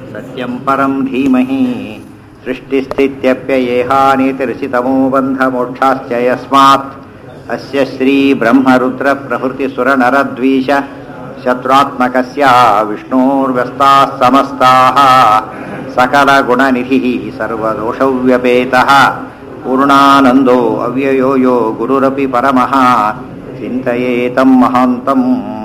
सत्यं परं धीमहि सृष्टिस्थित्यप्ययेहानीतिरसितमो बन्धमोक्षाश्च यस्मात् अस्य श्रीब्रह्मरुद्रप्रभृतिसुरनरद्वीष शत्रुत्मकस्य विष्णोर्व्यस्ताः समस्ताः सकलगुणनिधिः सर्वदोषव्यपेतः पूर्णानन्दो अव्ययो यो गुरुरपि परमः ಚಿಂತೆಯೇತಂ ಮಹಾಂತಂ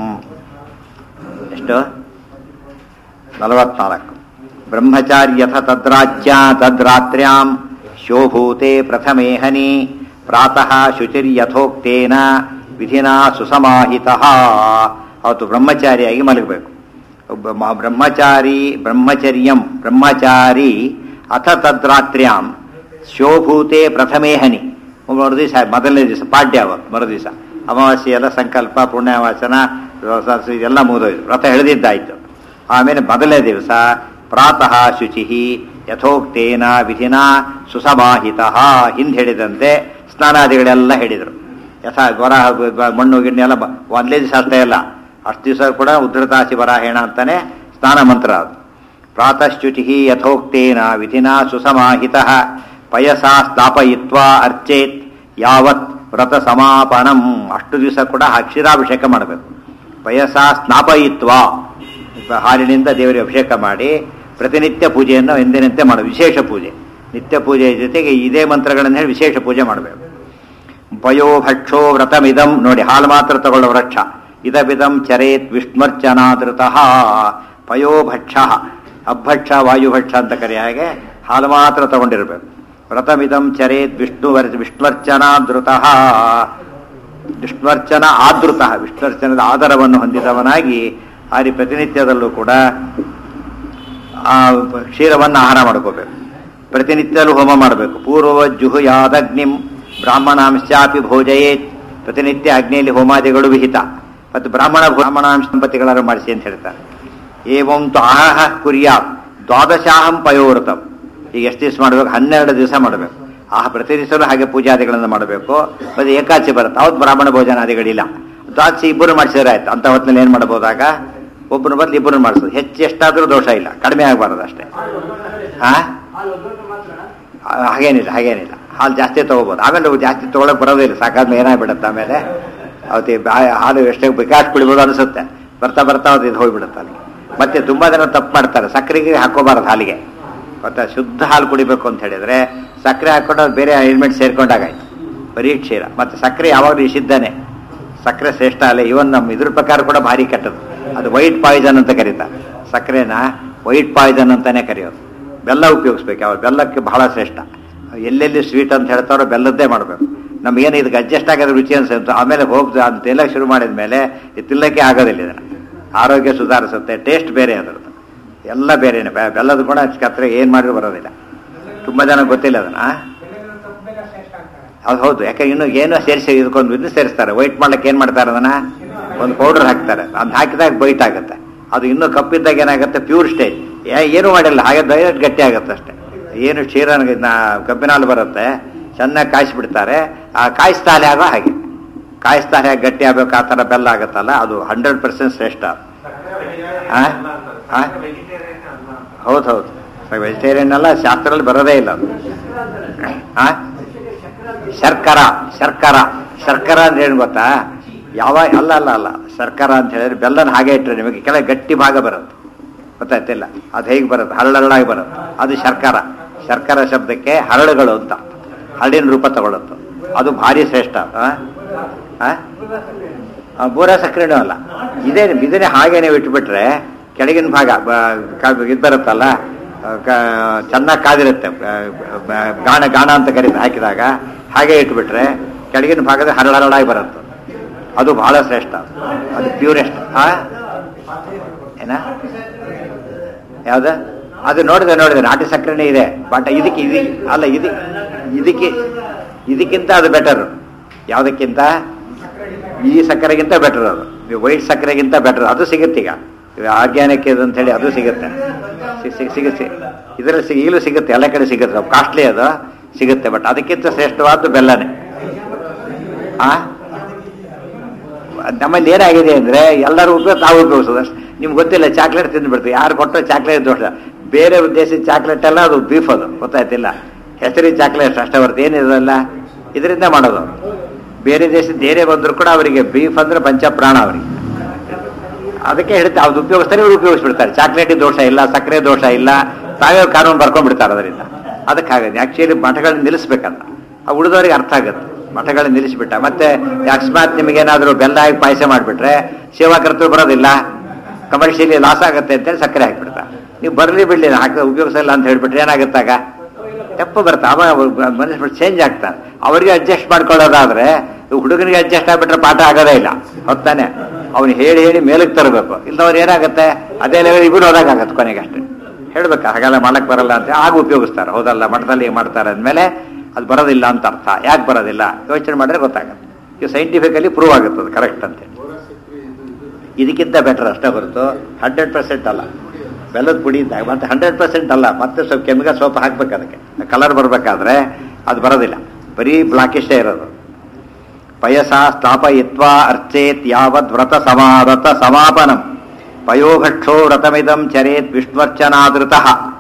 ಎಷ್ಟು ನಲವತ್ನಾಲ್ಕು ಬ್ರಹ್ಮಚಾರ್ಯಥ ತದ್ರಾಜ್ಯ ತದ್ರಾತ್ರ್ಯಾಂ ಶೋಭೂತೆ ಪ್ರಥಮೇಹನಿ ಪ್ರಾತಃ ಶುಚಿರ್ಯಥೋಕ್ತೇನ ವಿಧಿನಾ ಸುಸಮಾಹಿತ ಅವತ್ತು ಬ್ರಹ್ಮಚಾರಿಯಾಗಿ ಮಲಗಬೇಕು ಒಬ್ಬ ಮ- ಬ್ರಹ್ಮಚಾರಿ ಬ್ರಹ್ಮಚರ್ಯಂ ಬ್ರಹ್ಮಚಾರಿ ಅಥ ತದ್ರಾತ್ರ್ಯಾಂ ಶೋಭೂತೆ ಪ್ರಥಮೇಹನಿ ಮರು ದಿವಸ ಮೊದಲನೇ ದಿವಸ ಪಾಡ್ಯ ಅವತ್ತು ಮರು ದಿವಸ ಅಮಾವಾಸ್ಯೆ ಎಲ್ಲ ಸಂಕಲ್ಪ ಪುಣ್ಯವಾಚನ ಸ- ಇದೆಲ್ಲ ಮುಗಿದೋಯ್ತು ವ್ರತ ಎಳೆದಿದ್ದಾಯ್ತು ಆಮೇಲೆ ಮೊದಲನೇ ದಿವಸ ಪ್ರಾತಃ ಶುಚಿ ಯಥೋಕ್ತೇನ ವಿಧಿನ ಸುಸಮಾಹಿತ ಹಿಂದೆ ಹೇಳಿದಂತೆ ಸ್ನಾನಾದಿಗಳೆಲ್ಲ ಹೇಳಿದರು ಯಥಾ ಗೊರ ಮಣ್ಣು ಗಿಣ್ಣೆ ಎಲ್ಲ ಬ- ಒಂದಲೇ ದಿವಸ ಅಷ್ಟೇ ಇಲ್ಲ ಅಷ್ಟು ದಿವಸ ಕೂಡ ಉದ್ಧತಾಸಿ ಬರಾಹೇಣ ಅಂತಾನೆ ಸ್ನಾನ ಮಂತ್ರ ಅದು ಪ್ರಾತಶ್ಚುಚಿ ಯಥೋಕ್ತೇನ ವಿಧಿನ ಸುಸಮಾಹಿತ ಪಯಸಾ ಸ್ಥಾಪಯಿತ್ವಾ ಅರ್ಚೇತ್ ಯಾವತ್ ವ್ರತ ಸಮಾಪನಂ ಅಷ್ಟು ದಿವಸ ಕೂಡ ಅಕ್ಷರಾಭಿಷೇಕ ಮಾಡಬೇಕು ಪಯಸ ಸ್ನಾಪಯಿತ್ವಾ ಹಾಲಿನಿಂದ ದೇವರಿಗೆ ಅಭಿಷೇಕ ಮಾಡಿ ಪ್ರತಿನಿತ್ಯ ಪೂಜೆಯನ್ನು ಎಂದಿನಂತೆ ಮಾಡಬೇಕು ವಿಶೇಷ ಪೂಜೆ ನಿತ್ಯ ಪೂಜೆಯ ಜೊತೆಗೆ ಇದೇ ಮಂತ್ರಗಳನ್ನು ಹೇಳಿ ವಿಶೇಷ ಪೂಜೆ ಮಾಡಬೇಕು ಪಯೋಭಕ್ಷೋ ವ್ರತಮಿದಂ ನೋಡಿ ಹಾಲು ಮಾತ್ರ ತಗೊಳ್ಳೋ ವೃಕ್ಷ ಇದವಿದಂ ಚರೇತ್ ವಿಷ್ಮರ್ಚನಾದೃತಃ ಪಯೋಭಕ್ಷ ಅಭಕ್ಷ ವಾಯುಭಕ್ಷ ಅಂತ ಕರೆಯ ಹಾಗೆ ಹಾಲು ಮಾತ್ರ ತಗೊಂಡಿರಬೇಕು ವ್ರತಮಿದಂ ಚರೇತ್ ವಿಷ್ಣು ವಿಷ್ಣುವರ್ಚನಾದೃತಃ ವಿಷ್ಣುವರ್ಚನ ಆದೃತ ವಿಷ್ಣುವರ್ಚನದ ಆಧಾರವನ್ನು ಹೊಂದಿದವನಾಗಿ ಆರಿ ಪ್ರತಿನಿತ್ಯದಲ್ಲೂ ಕೂಡ ಆ ಕ್ಷೀರವನ್ನು ಆಹಾರ ಮಾಡ್ಕೋಬೇಕು ಪ್ರತಿನಿತ್ಯದಲ್ಲೂ ಹೋಮ ಮಾಡಬೇಕು ಪೂರ್ವ ಜುಹುಯಾದಗ್ನಿಂ ಬ್ರಾಹ್ಮಣಾಂಶಾಪಿ ಭೋಜಯೇತ್ ಪ್ರತಿನಿತ್ಯ ಅಗ್ನಿಯಲ್ಲಿ ಹೋಮಾದಿಗಳು ವಿಹಿತ ಮತ್ತು ಬ್ರಾಹ್ಮಣ ಬ್ರಾಹ್ಮಣಾಂಶ ದಂಪತಿಗಳನ್ನು ಮಾಡಿಸಿ ಅಂತ ಹೇಳ್ತಾರೆ ಏವಂ ತು ಆಹ ಕುರ್ಯಾತ್ ದ್ವಾದಶಾಹಂ ಪಯೋವೃತಂ ಈಗ ಎಷ್ಟು ದಿವಸ ಮಾಡಬೇಕು ಹನ್ನೆರಡು ದಿವಸ ಮಾಡಬೇಕು ಆಹ ಪ್ರತಿ ದಿವಸನೂ ಹಾಗೆ ಪೂಜಾದಿಗಳನ್ನು ಮಾಡಬೇಕು ಮತ್ತು ಏಕಾಚಿ ಬರುತ್ತೆ ಅವತ್ತು ಬ್ರಾಹ್ಮಣ ಭೋಜನಾದಿಗಳಿಲ್ಲ ದ್ವಾದಶಿ ಇಬ್ಬರು ಮಾಡಿಸಿದ್ರೆ ಆಯ್ತು ಅಂತ ಹೊತ್ತಿನಲ್ಲಿ ಏನು ಮಾಡ್ಬೋದಾಗ ಒಬ್ಬನ ಬದಲು ಇಬ್ಬರು ಮಾಡಿಸೋದು ಹೆಚ್ಚು ಎಷ್ಟಾದರೂ ದೋಷ ಇಲ್ಲ ಕಡಿಮೆ ಆಗಬಾರದು ಅಷ್ಟೇ ಹಾ ಹಾಗೇನಿಲ್ಲ ಹಾಗೇನಿಲ್ಲ ಹಾಲು ಜಾಸ್ತಿ ತೊಗೋಬೋದು ಆಮೇಲೆ ಅವು ಜಾಸ್ತಿ ತೊಗೊಳಕ್ ಬರೋದಿಲ್ಲ ಸಾಕಾದ್ಮೇಲೆ ಏನಾಗ್ಬಿಡುತ್ತೆ ಆಮೇಲೆ ಅವತ್ತು ಈ ಬಾ- ಹಾಲು ಎಷ್ಟೇ ಬೇಕಾಷ್ಟು ಕುಡಿಬೋದು ಅನಿಸುತ್ತೆ ಬರ್ತಾ ಬರ್ತಾ ಅದು ಇದು ಹೋಗ್ಬಿಡುತ್ತೆ ಅಲ್ಲಿ ಮತ್ತೆ ತುಂಬಾ ಜನ ತಪ್ಪು ಮಾಡ್ತಾರೆ ಸಕ್ಕರೆಗೆ ಹಾಕೋಬಾರದು ಹಾಲಿಗೆ ಮತ್ತೆ ಶುದ್ಧ ಹಾಲು ಕುಡಿಬೇಕು ಅಂತ ಹೇಳಿದ್ರೆ ಸಕ್ಕರೆ ಹಾಕೊಂಡು ಅದು ಬೇರೆ ಎಲಿಮೆಂಟ್ ಸೇರ್ಕೊಂಡಾಗಾಯ್ತು ಬರೀ ಕ್ಷೀರ ಮತ್ತೆ ಸಕ್ಕರೆ ಯಾವಾಗಲೂ ನಿಷಿದ್ಧನೇ ಸಕ್ಕರೆ ಶ್ರೇಷ್ಠ ಅಲ್ಲ ಇವನ್ ನಮ್ಮ ಇದ್ರ ಪ್ರಕಾರ ಕೂಡ ಭಾರಿ ಕೆಟ್ಟದ್ದು ಅದು ವೈಟ್ ಪಾಯ್ಸನ್ ಅಂತ ಕರೀತಾರೆ ಸಕ್ಕರೆನ ವೈಟ್ ಪಾಯ್ಸನ್ ಅಂತಾನೆ ಕರೆಯೋದು ಬೆಲ್ಲ ಉಪಯೋಗಿಸ್ಬೇಕು ಯಾವ ಬೆಲ್ಲಕ್ಕೆ ಬಹಳ ಶ್ರೇಷ್ಠ ಎಲ್ಲೆಲ್ಲಿ ಸ್ವೀಟ್ ಅಂತ ಹೇಳ್ತಾರೋ ಬೆಲ್ಲದ್ದೇ ಮಾಡಬೇಕು ನಮಗೇನು ಇದಕ್ಕೆ ಅಡ್ಜಸ್ಟ್ ಆಗೋದು ರುಚಿ ಅನ್ಸುತ್ತೆ ಆಮೇಲೆ ಹೋಗ್ದು ಅದು ತಿನ್ನಕ್ಕೆ ಶುರು ಮಾಡಿದ ಮೇಲೆ ಇದು ತಿನ್ನಕ್ಕೆ ಆಗೋದಿಲ್ಲ ಇದನ್ನು ಆರೋಗ್ಯ ಸುಧಾರಿಸುತ್ತೆ ಟೇಸ್ಟ್ ಬೇರೆ ಅದರದ್ದು ಎಲ್ಲ ಬೇರೆನೆ ಬೆ- ಬೆಲ್ಲದ ಗುಣ ಕತ್ರೆ ಏನು ಮಾಡಿದ್ರು ಬರೋದಿಲ್ಲ ತುಂಬ ಜನ ಗೊತ್ತಿಲ್ಲ ಅದನ್ನ ಅದು ಹೌದು ಯಾಕೆ ಇನ್ನು ಏನೋ ಸೇರಿಸಿ ಇದಕ್ಕೊಂದು ಇನ್ನು ಸೇರಿಸ್ತಾರೆ ವೈಟ್ ಮಾಡ್ಲಿಕ್ಕೆ ಏನು ಮಾಡ್ತಾರೆ ಅದನ್ನ ಒಂದು ಪೌಡರ್ ಹಾಕ್ತಾರೆ ಅದು ಹಾಕಿದಾಗ ಬೈಟ್ ಆಗುತ್ತೆ ಅದು ಇನ್ನೂ ಕಪ್ಪಿದ್ದಾಗ ಏನಾಗುತ್ತೆ ಪ್ಯೂರ್ ಸ್ಟೇಜ್ ಏನು ಮಾಡಿಲ್ಲ ಹಾಗೆ ಡೈರೆಕ್ಟ್ ಗಟ್ಟಿ ಆಗುತ್ತೆ ಅಷ್ಟೇ ಏನು ಕ್ಷೀರ ಕಬ್ಬಿನ ಹಾಲು ಬರುತ್ತೆ ಚೆನ್ನಾಗಿ ಕಾಯಿಸ್ಬಿಡ್ತಾರೆ ಆ ಕಾಯಿಸ್ತಾಲೆ ಆಗೋ ಹಾಗೆ ಕಾಯಿಸ್ತಾಲೆ ಆಗಿ ಗಟ್ಟಿ ಆಗ್ಬೇಕು ಆ ಥರ ಬೆಲ್ಲ ಆಗುತ್ತಲ್ಲ ಅದು ಹಂಡ್ರೆಡ್ ಪರ್ಸೆಂಟ್ ಶ್ರೇಷ್ಠ ಆ? ಆ? ಹೌದು ಹೌದು ವೆಜಿಟೇರಿಯನ್ ಎಲ್ಲ ಶಾಸ್ತ್ರದಲ್ಲಿ ಬರೋದೇ ಇಲ್ಲ ಅದು ಆ? ಶರ್ಕರ ಶರ್ಕರ ಶರ್ಕರ ಅಂದ್ರೆ ಏನು ಗೊತ್ತಾ ಯಾವ ಅಲ್ಲ ಅಲ್ಲ ಅಲ್ಲ ಶರ್ಕರ ಅಂತ ಹೇಳಿದ್ರೆ ಬೆಲ್ಲನ ಹಾಗೆ ಇಟ್ಟರೆ ನಿಮಗೆ ಕೆಳಗೆ ಗಟ್ಟಿ ಭಾಗ ಬರುತ್ತೆ ಗೊತ್ತಾಯ್ತಿಲ್ಲ ಅದು ಹೇಗೆ ಬರುತ್ತೆ ಹರಳರಳಾಗಿ ಬರುತ್ತೆ ಅದು ಶರ್ಕರ ಶರ್ಕರ ಶಬ್ದಕ್ಕೆ ಹರಳುಗಳು ಅಂತ ಹರಳಿನ ರೂಪ ತಗೊಳುತ್ತೆ ಅದು ಭಾರಿ ಶ್ರೇಷ್ಠ ಆ? ಆ? ಆ, ಬೂರ ಸಕ್ಕರೆನೂ ಅಲ್ಲ ಇದೇ ಇದನ್ನೇ ಹಾಗೆ ನೀವು ಇಟ್ಬಿಟ್ರೆ ಕೆಳಗಿನ ಭಾಗ ಇದು ಬರುತ್ತಲ್ಲ ಆ, ಕ- ಚೆನ್ನಾಗಿ ಕಾದಿರುತ್ತೆ ಆ, ಬ- ಗಾಣ ಗಾಣ ಅಂತ ಕರೀತಾರೆ ಹಾಕಿದಾಗ ಹಾಗೆ ಇಟ್ಬಿಟ್ರೆ ಕೆಳಗಿನ ಭಾಗದ ಹರಳರಳಾಗಿ ಬರುತ್ತೆ ಅದು ಬಹಳ ಶ್ರೇಷ್ಠ ಅದು ಪ್ಯೂರೆಸ್ಟ್ ಆ ಏನ ಯಾವ್ದು ಅದು ನೋಡಿದೆ ನೋಡಿದೆ ನಾಟಿ ಸಕ್ಕರೆನೇ ಇದೆ ಬಟ್ ಇದಕ್ಕೆ ಇದು ಅಲ್ಲ ಇದು ಇದಕ್ಕೆ ಇದಕ್ಕಿಂತ ಅದು ಬೆಟರ್ ಯಾವುದಕ್ಕಿಂತ ಈ ಸಕ್ಕರೆಗಿಂತ ಬೆಟರ್ ಅದು ವೈಟ್ ಸಕ್ಕರೆಗಿಂತ ಬೆಟರ್ ಅದು ಸಿಗುತ್ತೆ ಈಗ ಆರ್ಗ್ಯಾನಿಕ್ ಇದು ಅಂತ ಹೇಳಿ ಅದು ಸಿಗುತ್ತೆ ಸಿ- ಸಿ- ಸಿಗುತ್ತೆ ಇದರಲ್ಲಿ ಸಿಗ ಈಗಲೂ ಸಿಗುತ್ತೆ ಎಲ್ಲ ಕಡೆ ಸಿಗುತ್ತೆ ಕಾಸ್ಟ್ಲಿ ಅದು ಸಿಗುತ್ತೆ ಬಟ್ ಅದಕ್ಕಿಂತ ಶ್ರೇಷ್ಠವಾದ್ದು ಬೆಲ್ಲನೇ ಆ ನಮ್ಮಲ್ಲಿ ಏನಾಗಿದೆ ಅಂದ್ರೆ ಎಲ್ಲರೂ ಉಪಯೋಗ ತಾವು ಉಪಯೋಗಿಸೋದು ಅಷ್ಟೇ ನಿಮ್ಗೆ ಗೊತ್ತಿಲ್ಲ ಚಾಕ್ಲೇಟ್ ತಿಂದ್ಬಿಡ್ತೀವಿ ಯಾರು ಕೊಟ್ಟರೆ ಚಾಕ್ಲೇಟ್ ದೋಷ ಬೇರೆ ದೇಶದ ಚಾಕ್ಲೇಟ್ ಎಲ್ಲ ಅದು ಬೀಫ್ ಅದು ಗೊತ್ತಾಯ್ತಿಲ್ಲ ಹೆಸರಿ ಚಾಕ್ಲೇಟ್ ಅಷ್ಟೇ ಹೊರತು ಏನಿರಲ್ಲ ಇದರಿಂದ ಮಾಡೋದು ಅವ್ರು. ಬೇರೆ ದೇಶದ ಬೇರೆ ಬಂದರೂ ಕೂಡ ಅವರಿಗೆ ಬೀಫ್ ಅಂದ್ರೆ ಪಂಚಪ್ರಾಣ ಅವರಿಗೆ ಅದಕ್ಕೆ ಹೇಳ್ತಾ ಅದು ಉಪಯೋಗಿಸ್ತಾರೆ ಇವ್ರು ಉಪಯೋಗಿಸ್ಬಿಡ್ತಾರೆ ಚಾಕ್ಲೇಟಿ ದೋಷ ಇಲ್ಲ ಸಕ್ಕರೆ ದೋಷ ಇಲ್ಲ ತಾವೇ ಕಾನೂನು ಬರ್ಕೊಂಡ್ಬಿಡ್ತಾರೆ ಅದರಿಂದ ಅದಕ್ಕಾಗತ್ತೆ ಆಕ್ಚುಲಿ ಮಠಗಳನ್ನ ನಿಲ್ಲಿಸ್ಬೇಕಂತ ಆ ಉಳಿದವರಿಗೆ ಅರ್ಥ ಆಗುತ್ತೆ ಮಠಗಳನ್ನ ನಿಲ್ಲಿಸ್ಬಿಟ್ಟ ಮತ್ತೆ ಅಕಸ್ಮಾತ್ ನಿಮಗೇನಾದರೂ ಬೆಲ್ಲ ಹಾಕಿ ಪಾಯಸ ಮಾಡಿಬಿಟ್ರೆ ಸೇವಾಕರ್ತರು ಬರೋದಿಲ್ಲ ಕಮರ್ಷಿಯಲಿ ಲಾಸ್ ಆಗುತ್ತೆ ಅಂತೇಳಿ ಸಕ್ಕರೆ ಹಾಕಿಬಿಡ್ತಾರೆ ನೀವು ಬರಲಿ ಬಿಡಲಿ ಹಾಕ ಉಪಯೋಗಿಸಲ್ಲ ಅಂತ ಹೇಳ್ಬಿಟ್ರೆ ಏನಾಗುತ್ತಾಗ ತಪ್ಪು ಬರುತ್ತೆ ಅವ ಮನುಷ್ಯ ಚೇಂಜ್ ಆಗ್ತಾನೆ ಅವರಿಗೆ ಅಡ್ಜಸ್ಟ್ ಮಾಡ್ಕೊಳ್ಳೋದಾದ್ರೆ ಹುಡುಗನಿಗೆ ಅಡ್ಜಸ್ಟ್ ಆಗ್ಬಿಟ್ರೆ ಪಾಠ ಆಗೋದೇ ಇಲ್ಲ ಹೊತ್ತಾನೆ ಅವ್ನು ಹೇಳಿ ಹೇಳಿ ಮೇಲಕ್ಕೆ ತರಬೇಕು ಇಲ್ಲದವ್ರು ಏನಾಗುತ್ತೆ ಅದೇ ಲೆವೆಲ್ ಇಬ್ಬರು ಹೋದಾಗತ್ತೆ ಕೊನೆಗೆ ಅಷ್ಟೇ ಹೇಳ್ಬೇಕು ಹಾಗೆಲ್ಲ ಮಾಡಕ್ ಬರಲ್ಲ ಅಂತ ಆಗ ಉಪಯೋಗಿಸ್ತಾರೆ ಹೌದಲ್ಲ ಮಠದಲ್ಲಿ ಹೀಗೆ ಮಾಡ್ತಾರೆ ಅಂದಮೇಲೆ ಅದು ಬರೋದಿಲ್ಲ ಅಂತ ಅರ್ಥ ಯಾಕೆ ಬರೋದಿಲ್ಲ ಯೋಚನೆ ಮಾಡಿದ್ರೆ ಗೊತ್ತಾಗುತ್ತೆ ಇದು ಸೈಂಟಿಫಿಕಲಿ ಪ್ರೂವ್ ಆಗುತ್ತೆ ಅದು ಕರೆಕ್ಟ್ ಅಂತೇಳಿ ಇದಕ್ಕಿಂತ ಬೆಟರ್ ಅಷ್ಟೇ ಹೊರತು ಹಂಡ್ರೆಡ್ ಪರ್ಸೆಂಟ್ ಅಲ್ಲ ಬೆಲ್ಲದ ಪುಡಿ ಇದ್ದಾಗ ಮತ್ತೆ ಹಂಡ್ರೆಡ್ ಪರ್ಸೆಂಟ್ ಅಲ್ಲ ಮತ್ತೆ ಸ್ವಲ್ಪ ಕೆಮಿಕಲ್ ಸೋಪ್ ಹಾಕ್ಬೇಕು ಅದಕ್ಕೆ ಕಲರ್ ಬರಬೇಕಾದ್ರೆ ಅದು ಬರೋದಿಲ್ಲ ಬರೀ ಬ್ಲಾಕಿಷ್ಟೇ ಇರೋದು ಪಯಸ ಸ್ಥಾಪಯಿತ್ವ ಅರ್ಚೇತ್ ಯಾವದ್ ವ್ರತ ಸಮಾರತ ಸಮಾಪನಂ ಪಯೋಘಕ್ಷೋ ವ್ರತಮಿದಂ ಚರೇತ್ ವಿಷ್ಣುವರ್ಚನಾದೃತ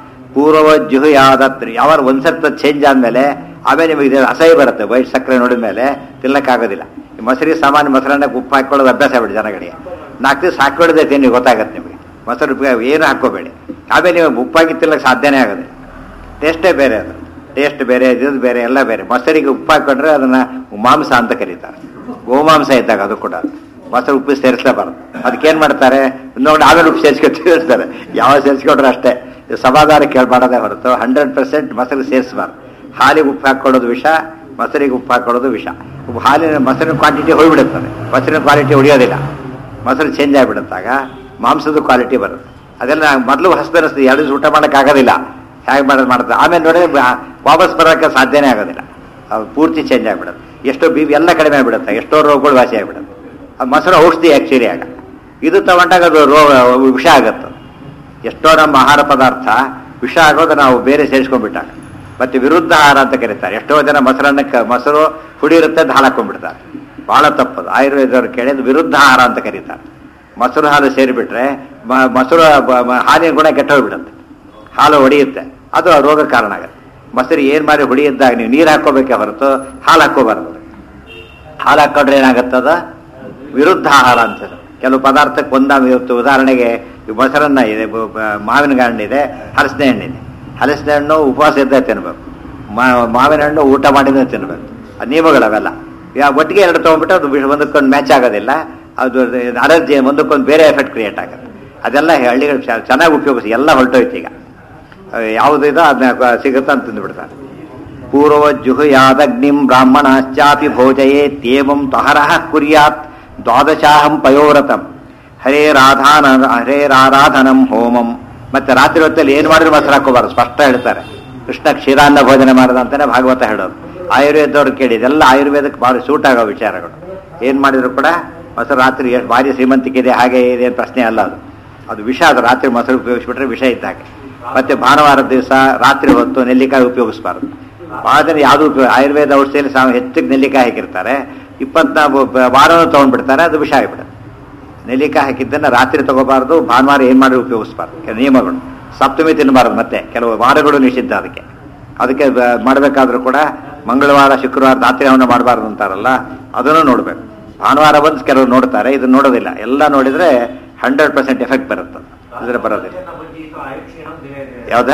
ಪೂರ್ವಜುಹುಯಾದತ್ರಿ ಯಾವ ಒಂದ್ಸರ್ತ ಚೇಂಜ್ ಆದ್ಮೇಲೆ ಆಮೇಲೆ ನಿಮಗೆ ಇದು ಅಸಹ್ಯ ಬರುತ್ತೆ ವೈಟ್ ಸಕ್ಕರೆ ನೋಡಿದ ಮೇಲೆ ತಿನ್ನಕ್ಕಾಗೋದಿಲ್ಲ ಈ ಮೊಸರಿ ಸಾಮಾನ್ಯ ಮೊಸರನ್ನಕ್ಕೆ ಉಪ್ಪು ಹಾಕೊಳ್ಳೋದು ಅಭ್ಯಾಸ ಬಿಡಿ ಜನಗಳಿಗೆ ನಾಲ್ಕು ದಿವಸ ಹಾಕೊಳ್ಳೋದೇ ತಿನ್ನಿ ಗೊತ್ತಾಗತ್ತೆ ನಿಮಗೆ ಮೊಸರು ಉಪ್ಪಿಗೆ ಏನು ಹಾಕೋಬೇಡಿ ಆಮೇಲೆ ನೀವು ಉಪ್ಪಾಗಿ ತಿನ್ನಕ್ಕೆ ಸಾಧ್ಯನೇ ಆಗೋದಿಲ್ಲ ಟೇಸ್ಟೇ ಬೇರೆ ಅದು ಟೇಸ್ಟ್ ಬೇರೆ ಇದು ಬೇರೆ ಎಲ್ಲ ಬೇರೆ ಮೊಸರಿಗೆ ಉಪ್ಪು ಹಾಕೊಂಡ್ರೆ ಅದನ್ನ ಮಾಂಸ ಅಂತ ಕರೀತಾರೆ ಗೋಮಾಂಸ ಇದ್ದಾಗ ಅದು ಕೂಡ ಮೊಸರು ಉಪ್ಪು ಸೇರಿಸಲೇಬಾರ್ದು ಅದಕ್ಕೇನು ಮಾಡ್ತಾರೆ ನೋಡಿ ಆಮೇಲೆ ಉಪ್ಪು ಸೇರಿಸ್ಕೊತೀವಿ ಹೇಳ್ತಾರೆ ಯಾವ ಸೇರಿಸ್ಕೊಂಡ್ರೆ ಅಷ್ಟೇ ಇದು ಸಮಾಧಾನ ಕೇಳ್ಬಾರ್ದೇ ಹೊರತು ಹಂಡ್ರೆಡ್ ಪರ್ಸೆಂಟ್ ಮೊಸರು ಸೇರಿಸಬಾರ್ದು ಹಾಲಿಗೆ ಉಪ್ಪು ಹಾಕೊಳ್ಳೋದು ವಿಷ ಮೊಸರಿಗೆ ಉಪ್ಪು ಹಾಕೊಳ್ಳೋದು ವಿಷ ಉಪ್ಪು ಹಾಲಿನ ಮೊಸರಿನ ಕ್ವಾಂಟಿಟಿ ಹೋಗ್ಬಿಡುತ್ತದೆ ಮೊಸರಿನ ಕ್ವಾಲಿಟಿ ಉಳಿಯೋದಿಲ್ಲ ಮೊಸರು ಚೇಂಜ್ ಆಗಿಬಿಡುತ್ತಾಗ ಮಾಂಸದ ಕ್ವಾಲಿಟಿ ಬರುತ್ತೆ ಅದೆಲ್ಲ ಮೊದಲು ಹಸ್ದನಿಸ್ತದೆ ಎರಡು ದಿವಸ ಊಟ ಮಾಡೋಕ್ಕಾಗೋದಿಲ್ಲ ಹೇಗೆ ಮಾಡೋದು ಮಾಡ್ತಾರೆ ಆಮೇಲೆ ನೋಡಿ ಬ- ವಾಪಸ್ ಬರೋಕ್ಕೆ ಸಾಧ್ಯನೇ ಆಗೋದಿಲ್ಲ ಅದು ಪೂರ್ತಿ ಚೇಂಜ್ ಆಗಿಬಿಡುತ್ತೆ ಎಷ್ಟೋ ಬಿ ಎಲ್ಲ ಕಡಿಮೆ ಆಗಿಬಿಡುತ್ತೆ ಎಷ್ಟೋ ರೋಗಗಳು ವಾಸಿ ಆಗಿಬಿಡುತ್ತೆ ಅದು ಮೊಸರು ಔಷಧಿ ಆ್ಯಕ್ಚುಲಿ ಆಗ ಇದು ತಗೊಂಡಾಗ ಅದು ರೋಗ ವಿಷ ಆಗುತ್ತೆ ಎಷ್ಟೋ ನಮ್ಮ ಆಹಾರ ಪದಾರ್ಥ ವಿಷ ಆಗೋದು ನಾವು ಬೇರೆ ಸೇರಿಸ್ಕೊಂಡ್ಬಿಟ್ಟಾಗ ಮತ್ತೆ ವಿರುದ್ಧ ಆಹಾರ ಅಂತ ಕರೀತಾರೆ ಎಷ್ಟೋ ಜನ ಮೊಸರನ್ನಕ್ಕೆ ಮೊಸರು ಹುಡಿ ಇರುತ್ತೆ ಅಂತ ಹಾಲು ಹಾಕೊಂಡ್ಬಿಡ್ತಾರೆ ಬಹಳ ತಪ್ಪದು ಆಯುರ್ವೇದವ್ರು ಕೇಳಿದ್ ವಿರುದ್ಧ ಆಹಾರ ಅಂತ ಕರೀತಾರೆ ಮೊಸರು ಹಾಲು ಸೇರಿಬಿಟ್ರೆ ಮ- ಮೊಸರು ಬ- ಮ- ಹಾಲಿನ ಗುಣ ಕೆಟ್ಟೋಗ್ಬಿಡುತ್ತೆ ಹಾಲು ಹೊಡೆಯುತ್ತೆ ಅದು ಆ ರೋಗ ಕಾರಣ ಆಗುತ್ತೆ ಮೊಸರು ಏನು ಮಾಡಿ ಹೊಡಿಯಿದ್ದಾಗ ನೀವು ನೀರು ಹಾಕೋಬೇಕೆ ಹೊರತು ಹಾಲು ಹಾಕೋಬಾರ್ದು ಹಾಲು ಹಾಕೊಂಡ್ರೆ ಏನಾಗುತ್ತದ ವಿರುದ್ಧ ಆಹಾರ ಅಂತ ಕೆಲವು ಪದಾರ್ಥಕ್ಕೆ ಒಂದಾದ ಇವತ್ತು ಉದಾಹರಣೆಗೆ ಈ ಮೊಸರನ್ನ ಇದೆ ಬ- ಬ- ಮಾವಿನ ಹಣ್ಣಿದೆ ಹಲಸಿನ ಹಣ್ಣಿದೆ ಹಲಸಿನ ಹಣ್ಣು ಉಪವಾಸ ಇದ್ದೇ ತಿನ್ಬೇಕು ಮಾ- ಮಾವಿನ ಹಣ್ಣು ಊಟ ಮಾಡಿದ್ರೆ ತಿನ್ಬೇಕು ಆ ನಿಯಮಗಳವೆಲ್ಲ ಯಾ ಒಟ್ಟಿಗೆ ಎರಡು ತೊಗೊಂಡ್ಬಿಟ್ಟು ಅದು ವಿಷ- ಒಂದಕ್ಕೊಂದು ಮ್ಯಾಚ್ ಆಗೋದಿಲ್ಲ ಅದು ಅಲರ್ಜಿ ಒಂದಕ್ಕೊಂದು ಬೇರೆ ಎಫೆಕ್ಟ್ ಕ್ರಿಯೇಟ್ ಆಗುತ್ತೆ ಅದೆಲ್ಲ ಹಳ್ಳಿಗಳು ಚ- ಚೆನ್ನಾಗಿ ಉಪಯೋಗಿಸಿ ಎಲ್ಲ ಹೊರಟೋಯ್ತು ಈಗ ಯಾವುದಿದೋ ಅದನ್ನ ಸಿಗುತ್ತಾ ಅಂತ ತಿಂದುಬಿಡ್ತಾರೆ ಪೂರ್ವ ಜುಹುಯಾದಗ್ನಿಂ ಬ್ರಾಹ್ಮಣಶ್ಚಾಪಿ ಭೋಜಯೇತ್ಯೇವಂ ತ್ವಹರಃ ಕುರ್ಯಾತ್ ದ್ವಾದಶಾಹಂ ಪಯೋವ್ರತಂ ಹರೇ ರಾಧಾನ ಹರೇರಾರಾಧನಂ ಹೋಮಂ ಮತ್ತೆ ರಾತ್ರಿ ಹೊತ್ತಲ್ಲಿ ಏನು ಮಾಡಿದ್ರು ಮೊಸರು ಹಾಕೋಬಾರ್ದು ಸ್ಪಷ್ಟ ಹೇಳ್ತಾರೆ ಕೃಷ್ಣ ಕ್ಷೀರಾನ್ನ ಭೋಜನ ಮಾಡಿದ ಅಂತಾನೆ ಭಾಗವತ ಹೇಳೋದು ಆಯುರ್ವೇದವ್ರು ಕೇಳಿ ಇದೆಲ್ಲ ಆಯುರ್ವೇದಕ್ಕೆ ಭಾಳ ಸೂಟ್ ಆಗೋ ವಿಚಾರಗಳು ಏನು ಮಾಡಿದ್ರು ಕೂಡ ಮೊಸರು ರಾತ್ರಿ ಎಷ್ಟು ಭಾರಿ ಶ್ರೀಮಂತಿಕೆ ಇದೆ ಹಾಗೆ ಇದೆ ಅಂತ ಪ್ರಶ್ನೆ ಅಲ್ಲ ಅದು ಅದು ವಿಷ ಅದು ರಾತ್ರಿ ಮೊಸರು ಉಪಯೋಗಿಸ್ಬಿಟ್ರೆ ವಿಷ ಇದ್ದಾಗೆ ಮತ್ತೆ ಭಾನುವಾರದ ದಿವಸ ರಾತ್ರಿ ಹೊತ್ತು ನೆಲ್ಲಿಕಾಯಿ ಉಪಯೋಗಿಸಬಾರ್ದು ಬಹಳ ಜನ ಯಾವುದು ಉಪಯೋಗ ಆಯುರ್ವೇದ ಔಷಧಿಯಲ್ಲಿ ಸಾವ ಹೆಚ್ಚಿಗೆ ನೆಲ್ಲಿಕಾಯಿ ಹಾಕಿರ್ತಾರೆ ಇಪ್ಪತ್ನಾಲ್ಕು ವಾರನೂ ತೊಗೊಂಡ್ಬಿಡ್ತಾರೆ ಅದು ವಿಷ ಆಗಿಬಿಡುತ್ತೆ ನೆಲ್ಲಿಕಾಯಿ ಹಾಕಿದ್ದನ್ನು ರಾತ್ರಿ ತಗೋಬಾರ್ದು ಭಾನುವಾರ ಏನು ಮಾಡಿ ಉಪಯೋಗಿಸ್ಬಾರ್ದು ಕೆಲವು ನಿಯಮಗಳು ಸಪ್ತಮಿ ತಿನ್ನಬಾರ್ದು ಮತ್ತೆ ಕೆಲವು ವಾರಗಳು ನಿಷಿದ್ಧ ಅದಕ್ಕೆ ಅದಕ್ಕೆ ಬ- ಮಾಡಬೇಕಾದ್ರೂ ಕೂಡ ಮಂಗಳವಾರ ಶುಕ್ರವಾರ ರಾತ್ರಿ ಅವನ್ನ ಮಾಡಬಾರ್ದು ಅಂತಾರಲ್ಲ ಅದನ್ನು ನೋಡಬೇಕು ಭಾನುವಾರ ಬಂದು ಕೆಲವರು ನೋಡ್ತಾರೆ ಇದನ್ನ ನೋಡೋದಿಲ್ಲ ಎಲ್ಲ ನೋಡಿದ್ರೆ ಹಂಡ್ರೆಡ್ ಪರ್ಸೆಂಟ್ ಎಫೆಕ್ಟ್ ಬರುತ್ತೆ ಇದ್ರೆ ಬರೋದಿಲ್ಲ ಯಾವ್ದ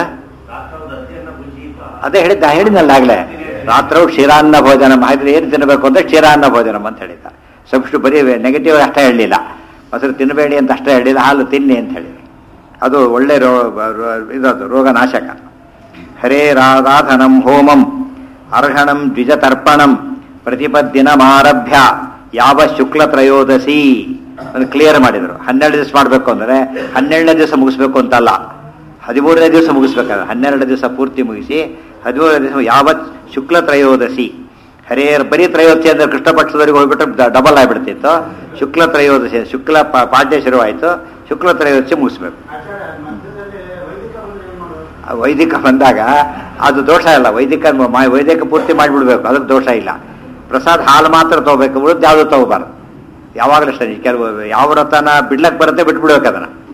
ಅದೇ ಹೇಳಿದ್ದ ಹೇಳಿದ್ನಲ್ಲ ಆಗ್ಲೇ ರಾತ್ರವು ಕ್ಷೀರಾನ್ನ ಭೋಜನ ಮಾಡಿದ್ರೆ ಏನು ತಿನ್ನಬೇಕು ಅಂದ್ರೆ ಕ್ಷೀರಾನ್ನ ಭೋಜನಂ ಅಂತ ಹೇಳಿದ್ದ ಸಬ್ಸ್ಟು ಬರೀ ನೆಗೆಟಿವ್ ಅಷ್ಟೇ ಹೇಳಲಿಲ್ಲ ಮೊಸರು ತಿನ್ನಬೇಡಿ ಅಂತ ಅಷ್ಟೇ ಹೇಳಿಲ್ಲ ಹಾಲು ತಿನ್ನಿ ಅಂತ ಹೇಳಿದ ಅದು ಒಳ್ಳೆ ರೋ ರೋ- ಇದದು ರೋಗನಾಶಕ ಹರೇ ರಾಧಾಧನಂ ಹೋಮಂ ಅರ್ಹಣಂ ದ್ವಿಜತರ್ಪಣಂ ಪ್ರತಿಪದ್ದಿನಮಾರಭ್ಯ ಯಾವ ಶುಕ್ಲ ತ್ರಯೋದಶಿ ಅದು ಕ್ಲಿಯರ್ ಮಾಡಿದರು ಹನ್ನೆರಡು ದಿವಸ ಮಾಡಬೇಕು ಅಂದರೆ ಹನ್ನೆರಡನೇ ದಿವಸ ಮುಗಿಸ್ಬೇಕು ಅಂತಲ್ಲ ಹದಿಮೂರನೇ ದಿವಸ ಮುಗಿಸ್ಬೇಕಾದ್ರೆ ಹನ್ನೆರಡು ದಿವಸ ಪೂರ್ತಿ ಮುಗಿಸಿ ಹದಿಮೂರನೇ ದಿವಸ ಯಾವತ್ ಶುಕ್ಲ ತ್ರಯೋದಶಿ ಹರೇ ಬರೀ ತ್ರಯೋದಶಿ ಅಂದ್ರೆ ಕೃಷ್ಣ ಪಕ್ಷದವರೆಗೆ ಹೋಗ್ಬಿಟ್ರೆ ಡಬಲ್ ಆಗಿಬಿಡ್ತಿತ್ತು ಶುಕ್ಲ ತ್ರಯೋದಶಿ ಶುಕ್ಲ ಪ- ಪಾಡ್ಯ ಶುರುವಾಯಿತು ಶುಕ್ಲ ತ್ರಯೋದಶಿ ಮುಗಿಸ್ಬೇಕು ಆ ವೈದಿಕ ಬಂದಾಗ ಅದು ದೋಷ ಇಲ್ಲ ವೈದಿಕ ಮ- ವೈದಿಕ ಪೂರ್ತಿ ಮಾಡಿಬಿಡ್ಬೇಕು ಅದಕ್ಕೆ ದೋಷ ಇಲ್ಲ ಪ್ರಸಾದ ಹಾಲು ಮಾತ್ರ ತಗೋಬೇಕು ಉಳಿದು ಯಾವುದು ತಗೋಬಾರ್ದು ಯಾವಾಗಲೂ ಅಷ್ಟೇ ಕೆಲವು ಯಾವ ವ್ರತನ ಬಿಡ್ಲಕ್ಕೆ ಬರುತ್ತೆ ಬಿಟ್ಬಿಡ್ಬೇಕು ಅದನ್ನ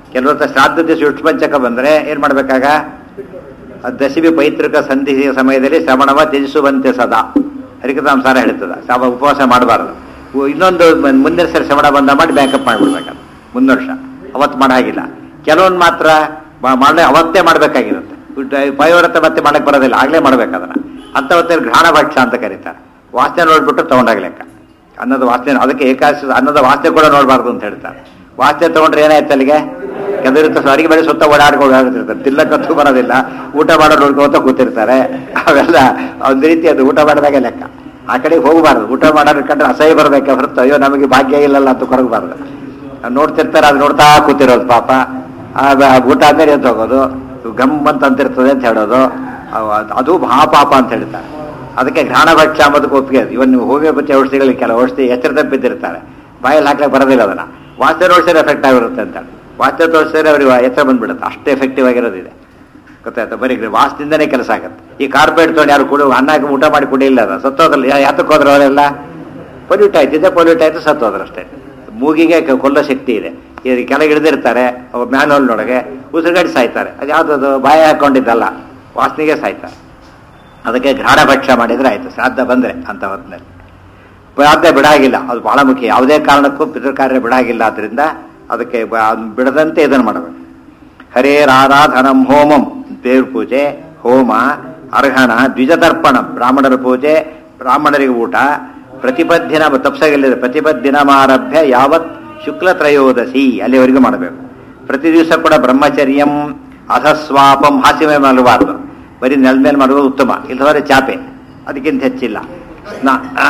ಕೆಲವೊತ್ತ ಶ್ರಾದ್ದ ದಿವಸ ವಿಷ್ಣು ಪಂಚಕ ಬಂದರೆ ಏನು ಮಾಡಬೇಕಾಗ ದಶಮಿ ಪೈತೃಕ ಸಂಧಿ ಸಮಯದಲ್ಲಿ ಶ್ರವಣವ ತ್ಯಜಿಸುವಂತೆ ಸದಾ ಹರಿಕತಾಂಸಾರ ಹೇಳ್ತದ ಸಾವ ಉಪವಾಸ ಮಾಡಬಾರ್ದು ಇನ್ನೊಂದು ಮ- ಮುಂದಿನ ಸರಿ ಶ್ರವಣ ಬಂದ ಮಾಡಿ ಬ್ಯಾಕಪ್ ಮಾಡಿಬಿಡ್ಬೇಕಲ್ಲ ಮುಂದಿನ ವರ್ಷ ಅವತ್ತು ಮಾಡಾಗಿಲ್ಲ ಕೆಲವೊಂದು ಮಾತ್ರ ಮಾಡಲೇ ಅವತ್ತೇ ಮಾಡಬೇಕಾಗಿರುತ್ತೆ ಪೈವ್ರತ ಮತ್ತೆ ಮಾಡಕ್ಕೆ ಬರೋದಿಲ್ಲ ಆಗಲೇ ಮಾಡ್ಬೇಕು ಅದನ್ನ ಅಂಥವತ್ತೆ ಗ್ರಹಣ ಭಕ್ಷ್ಯ ಅಂತ ಕರೀತಾರೆ ವಾಸನೆ ನೋಡ್ಬಿಟ್ಟು ತಗೊಂಡಾಗ ಲೆಕ್ಕ ಅನ್ನದ ವಾಸನೆ ಅದಕ್ಕೆ ಏಕಾದಶಿ ಅನ್ನದ ವಾಸನೆ ಕೂಡ ನೋಡಬಾರ್ದು ಅಂತ ಹೇಳ್ತಾರೆ ವಾಸನೆ ತಗೊಂಡ್ರೆ ಏನಾಯ್ತು ಅಲ್ಲಿಗೆ ಕೆದರಿತ ಅಡಿಗೆ ಬೇರೆ ಸುತ್ತ ಓಡಾಡ್ಕೊಂಡು ಓಡಾಡ್ತಿರ್ತಾರೆ ತಿಲ್ಲಕ್ಕಂತೂ ಬರೋದಿಲ್ಲ ಊಟ ಮಾಡೋ ನೋಡ್ಕೋತ ಕೂತಿರ್ತಾರೆ ಅವೆಲ್ಲ ಒಂದು ರೀತಿ ಅದು ಊಟ ಮಾಡಿದಾಗೆ ಲೆಕ್ಕ ಆ ಕಡೆಗೆ ಹೋಗಬಾರ್ದು ಊಟ ಮಾಡೋದ್ರ ಕಂಡ್ರೆ ಅಸಹ್ಯ ಬರಬೇಕೆ ಹೊರತು ಅಯ್ಯೋ ನಮಗೆ ಭಾಗ್ಯ ಇಲ್ಲಲ್ಲ ಅಂತ ಕೊರಗಬಾರ್ದು ಅವ್ರು ನೋಡ್ತಿರ್ತಾರೆ ಅದು ನೋಡ್ತಾ ಕೂತಿರೋದು ಪಾಪ ಆ ಬ- ಊಟ ಆದ್ಮೇಲೆ ಎದ್ದು ಹೋಗೋದು ಗಮ್ ಅಂತ ಅಂತಿರ್ತದೆ ಅಂತ ಹೇಳೋದು ಅವ್- ಅದ್- ಅದು ಮಹಾಪಾಪ ಅಂತ ಹೇಳ್ತಾರೆ ಅದಕ್ಕೆ ಘ್ರಾಣ ಭಕ್ಷ್ಯ ಅಂಬೋದಕ್ಕೆ ಒಪ್ಪಿಗೆ ಅದು. ಇವನ್ ನೀವು ಹೋಮಿಯೋಪತಿ ಔಷಧಿಗಳಿಗೆ ಕೆಲವು ಔಷಧಿ ಎಚ್ಚರ ತಪ್ಪಿದ್ದಿರ್ತಾರೆ ಬಾಯಲ್ಲಿ ಹಾಕ್ಲಿಕ್ಕೆ ಬರೋದಿಲ್ಲ ಅದನ್ನ ವಾಸ್ತೆ ಔಷಧಿ ಎಫೆಕ್ಟ್ ಆಗಿರುತ್ತೆ ಅಂತ ವಾಸ್ತೆ ಔಷಧಿ ಅವ್ರಿಗೆ ಎಚ್ಚರ ಬಂದ್ಬಿಡುತ್ತೆ ಅಷ್ಟು ಎಫೆಕ್ಟಿವ್ ಆಗಿರೋದಿದೆ ಗೊತ್ತಾಯ್ತಾ ಬರೀ ವಾಸದಿಂದನೇ ಕೆಲಸ ಆಗುತ್ತೆ ಈ ಕಾರ್ಪೊರೇಟ್ ತೊಗೊಂಡು ಯಾರು ಕುಡಿ ಅನ್ನ ಹಾಕಿ ಊಟ ಮಾಡಿ ಕುಡಿಯಿಲ್ಲ ಅದ ಸತ್ತೋದ್ರಲ್ಲ ಯಾ- ಯಾತಕ್ಕೆ ಹೋದ್ರು ಅವರೆಲ್ಲ ಪೊಲ್ಯೂಟ್ ಆಯ್ತಿದೆ ಪೊಲ್ಯೂಟ್ ಆಯ್ತು ಸತ್ತೋದ್ರು ಅಷ್ಟೇ ಮೂಗಿಗೆ ಕ- ಕೊಲ್ಲೋ ಶಕ್ತಿ ಇದೆ ಈ ಕೆಳಗೆ ಇಳಿದಿರ್ತಾರೆ ಅವ್ರ ಮ್ಯಾನ್ಹೋಲ್ನೊಳಗೆ ಉಸಿರುಗಡಿ ಸಾಯ್ತಾರೆ ಅದು ಯಾವುದದು ಬಾಯ ಹಾಕೊಂಡಿದ್ದಲ್ಲ ವಾಸನೆಗೆ ಸಾಯ್ತಾರೆ ಅದಕ್ಕೆ ಘ್ರಾಣ ಭಕ್ಷ್ಯ ಮಾಡಿದ್ರೆ ಆಯ್ತು ಶ್ರಾದ್ದ ಬಂದ್ರೆ ಅಂತ ಹೊತ್ತಿನಲ್ಲಿ ಶ್ರಾದ್ದ ಬಿಡಾಗಿಲ್ಲ ಅದು ಬಹಳ ಮುಖ್ಯ ಯಾವುದೇ ಕಾರಣಕ್ಕೂ ಪಿತೃಕಾರ್ಯ ಬಿಡಾಗಿಲ್ಲ ಆದ್ರಿಂದ ಅದಕ್ಕೆ ಬ- ಅದ್ನ ಬಿಡದಂತೆ ಇದನ್ನು ಮಾಡಬೇಕು ಹರೇರಾರಾಧನಂ ಹೋಮಂ ದೇವ್ರ ಪೂಜೆ ಹೋಮ ಅರ್ಹಣ ದ್ವಿಜತರ್ಪಣ ಬ್ರಾಹ್ಮಣರ ಪೂಜೆ ಬ್ರಾಹ್ಮಣರಿಗೆ ಊಟ ಪ್ರತಿಪದ್ದಿನ ತಪ್ಸಾಗಿಲ್ಲಿದೆ ಪ್ರತಿಪದ್ದಿನಮಾರಭ್ಯ ಯಾವತ್ ಶುಕ್ಲ ತ್ರಯೋದಶಿ ಅಲ್ಲಿವರೆಗೂ ಮಾಡಬೇಕು ಪ್ರತಿ ದಿವಸ ಕೂಡ ಬ್ರಹ್ಮಚರ್ಯಂ ಅಧಸ್ವಾಪಂ ಹಾಸ್ಯವೇ ಮಾಡಬಾರ್ದು ಬರೀ ನೆಲದ ಮೇಲೆ ಮಾಡೋದು ಉತ್ತಮ ಇಲ್ಲದ್ರೆ ಚಾಪೆ ಅದಕ್ಕಿಂತ ಹೆಚ್ಚಿಲ್ಲ ಸ್ನಾ ಆ?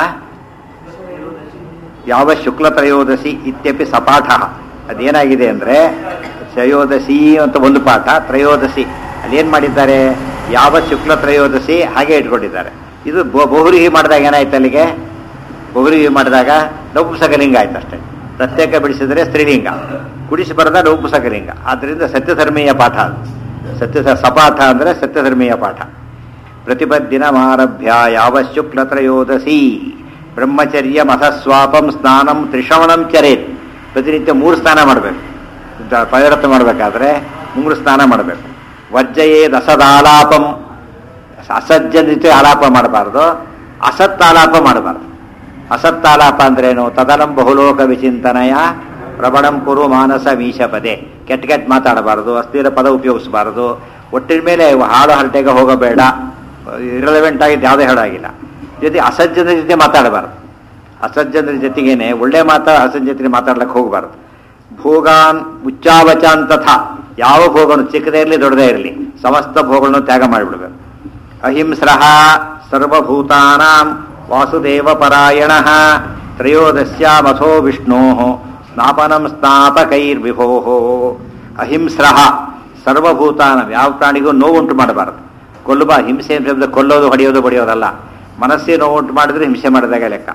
ಯಾವ ಶುಕ್ಲ ತ್ರಯೋದಶಿ ಇತ್ಯಪಿ ಸಪಾಠ ಅದೇನಾಗಿದೆ ಅಂದ್ರೆ ತ್ರಯೋದಶಿ ಅಂತ ಒಂದು ಪಾಠ ತ್ರಯೋದಶಿ ಅಲ್ಲೇನ್ ಮಾಡಿದ್ದಾರೆ ಯಾವ ಶುಕ್ಲ ತ್ರಯೋದಶಿ ಹಾಗೆ ಇಟ್ಕೊಂಡಿದ್ದಾರೆ ಇದು ಬೊ- ಬಹುರಿಹಿ ಮಾಡಿದಾಗ ಏನಾಯ್ತು ಅಲ್ಲಿಗೆ ಬಹುರಿಹಿ ಮಾಡಿದಾಗ ನಪುಂಸಕಲಿಂಗ ಆಯ್ತು ಅಷ್ಟೇ ಪ್ರತ್ಯೇಕ ಬಿಡಿಸಿದ್ರೆ ಸ್ತ್ರೀಲಿಂಗ ಕುಡಿಸಿ ಬರೆದ ನಪುಂಸಕಲಿಂಗ ಆದ್ರಿಂದ ಸತ್ಯಧರ್ಮೀಯ ಪಾಠ ಅದು ಸತ್ಯ ಸಪಾಠ ಅಂದ್ರೆ ಸತ್ಯಧರ್ಮೀಯ ಪಾಠ ಪ್ರತಿಪದ್ದಿನಮಾರಭ್ಯ ಯಾವ ಶುಕ್ಲ ತ್ರಯೋದಶಿ ಬ್ರಹ್ಮಚರ್ಯ ಮಥಸ್ವಾಪಂ ಸ್ನಾನಂ ತ್ರಿಶ್ರವಣಂ ಚರೇತ್ ಪ್ರತಿನಿತ್ಯ ಮೂರು ಸ್ನಾನ ಮಾಡಬೇಕು ಪವಿರತ ಮಾಡಬೇಕಾದ್ರೆ ಮೂರು ಸ್ನಾನ ಮಾಡಬೇಕು ವರ್ಜಯೇ ದಸದಾಲಾಪಂ ಅಸಜ್ಜನಿತ ಆಲಾಪ ಮಾಡಬಾರ್ದು ಅಸತ್ತಾಲಾಪ ಮಾಡಬಾರ್ದು ಅಸತ್ತಾಲಾಪ ಅಂದ್ರೇನು ತದನಂ ಬಹುಲೋಕ ವಿಚಿಂತನಯ ಪ್ರಬಣಂ ಕುರು ಮಾನಸ ಮೀಶಪದೆ ಕೆಟ್ಟ ಕೆಟ್ಟ ಮಾತಾಡಬಾರದು ಅಸ್ಥಿರ ಪದ ಉಪಯೋಗಿಸಬಾರದು ಒಟ್ಟಿನ ಮೇಲೆ ಹಾಡು ಹರಟೆಗೆ ಹೋಗಬೇಡ ಇರಲೆವೆಂಟ್ ಆಗಿದ್ದು ಯಾವುದೇ ಹಾಡಾಗಿಲ್ಲ ಜೊತೆ ಅಸಜ್ಜನ ಜೊತೆ ಮಾತಾಡಬಾರದು ಅಸಜ್ಜನರ ಜೊತೆಗೇನೆ ಒಳ್ಳೆ ಮಾತಾ ಅಸಜ್ಜನ ಜೊತೆ ಮಾತಾಡ್ಲಿಕ್ಕೆ ಹೋಗಬಾರದು ಭೋಗಾನ್ ಉಚ್ಚಾವಚಾನ್ ತಥಾ ಯಾವ ಭೋಗನು ಚಿಕ್ಕದೇ ಇರಲಿ ದೊಡ್ಡದೇ ಇರಲಿ ಸಮಸ್ತ ಭೋಗಗಳನ್ನು ತ್ಯಾಗ ಮಾಡಿಬಿಡ್ಬೇಕು ಅಹಿಂಸ್ರಃ ಸರ್ವಭೂತಾನಾಂ ವಾಸುದೇವ ಪರಾಯಣ ತ್ರಯೋದಶ್ಯಾಮಥೋ ವಿಷ್ಣೋ ಸ್ನಾಪನಂ ಸ್ನಾಪಕೈರ್ವಿಭೋ ಅಹಿಂಸ್ರಃ ಸರ್ವಭೂತಾನಂ ಯಾವ ಪ್ರಾಣಿಗೂ ನೋವುಂಟು ಮಾಡಬಾರದು ಕೊಲ್ಲುವ ಹಿಂಸೆ ಶಬ್ದ ಕೊಲ್ಲೋದು ಹೊಡೆಯೋದು ಬಡಿಯೋದಲ್ಲ ಮನಸ್ಸೇ ನೋವುಂಟು ಮಾಡಿದ್ರೆ ಹಿಂಸೆ ಮಾಡಿದಾಗ ಲೆಕ್ಕ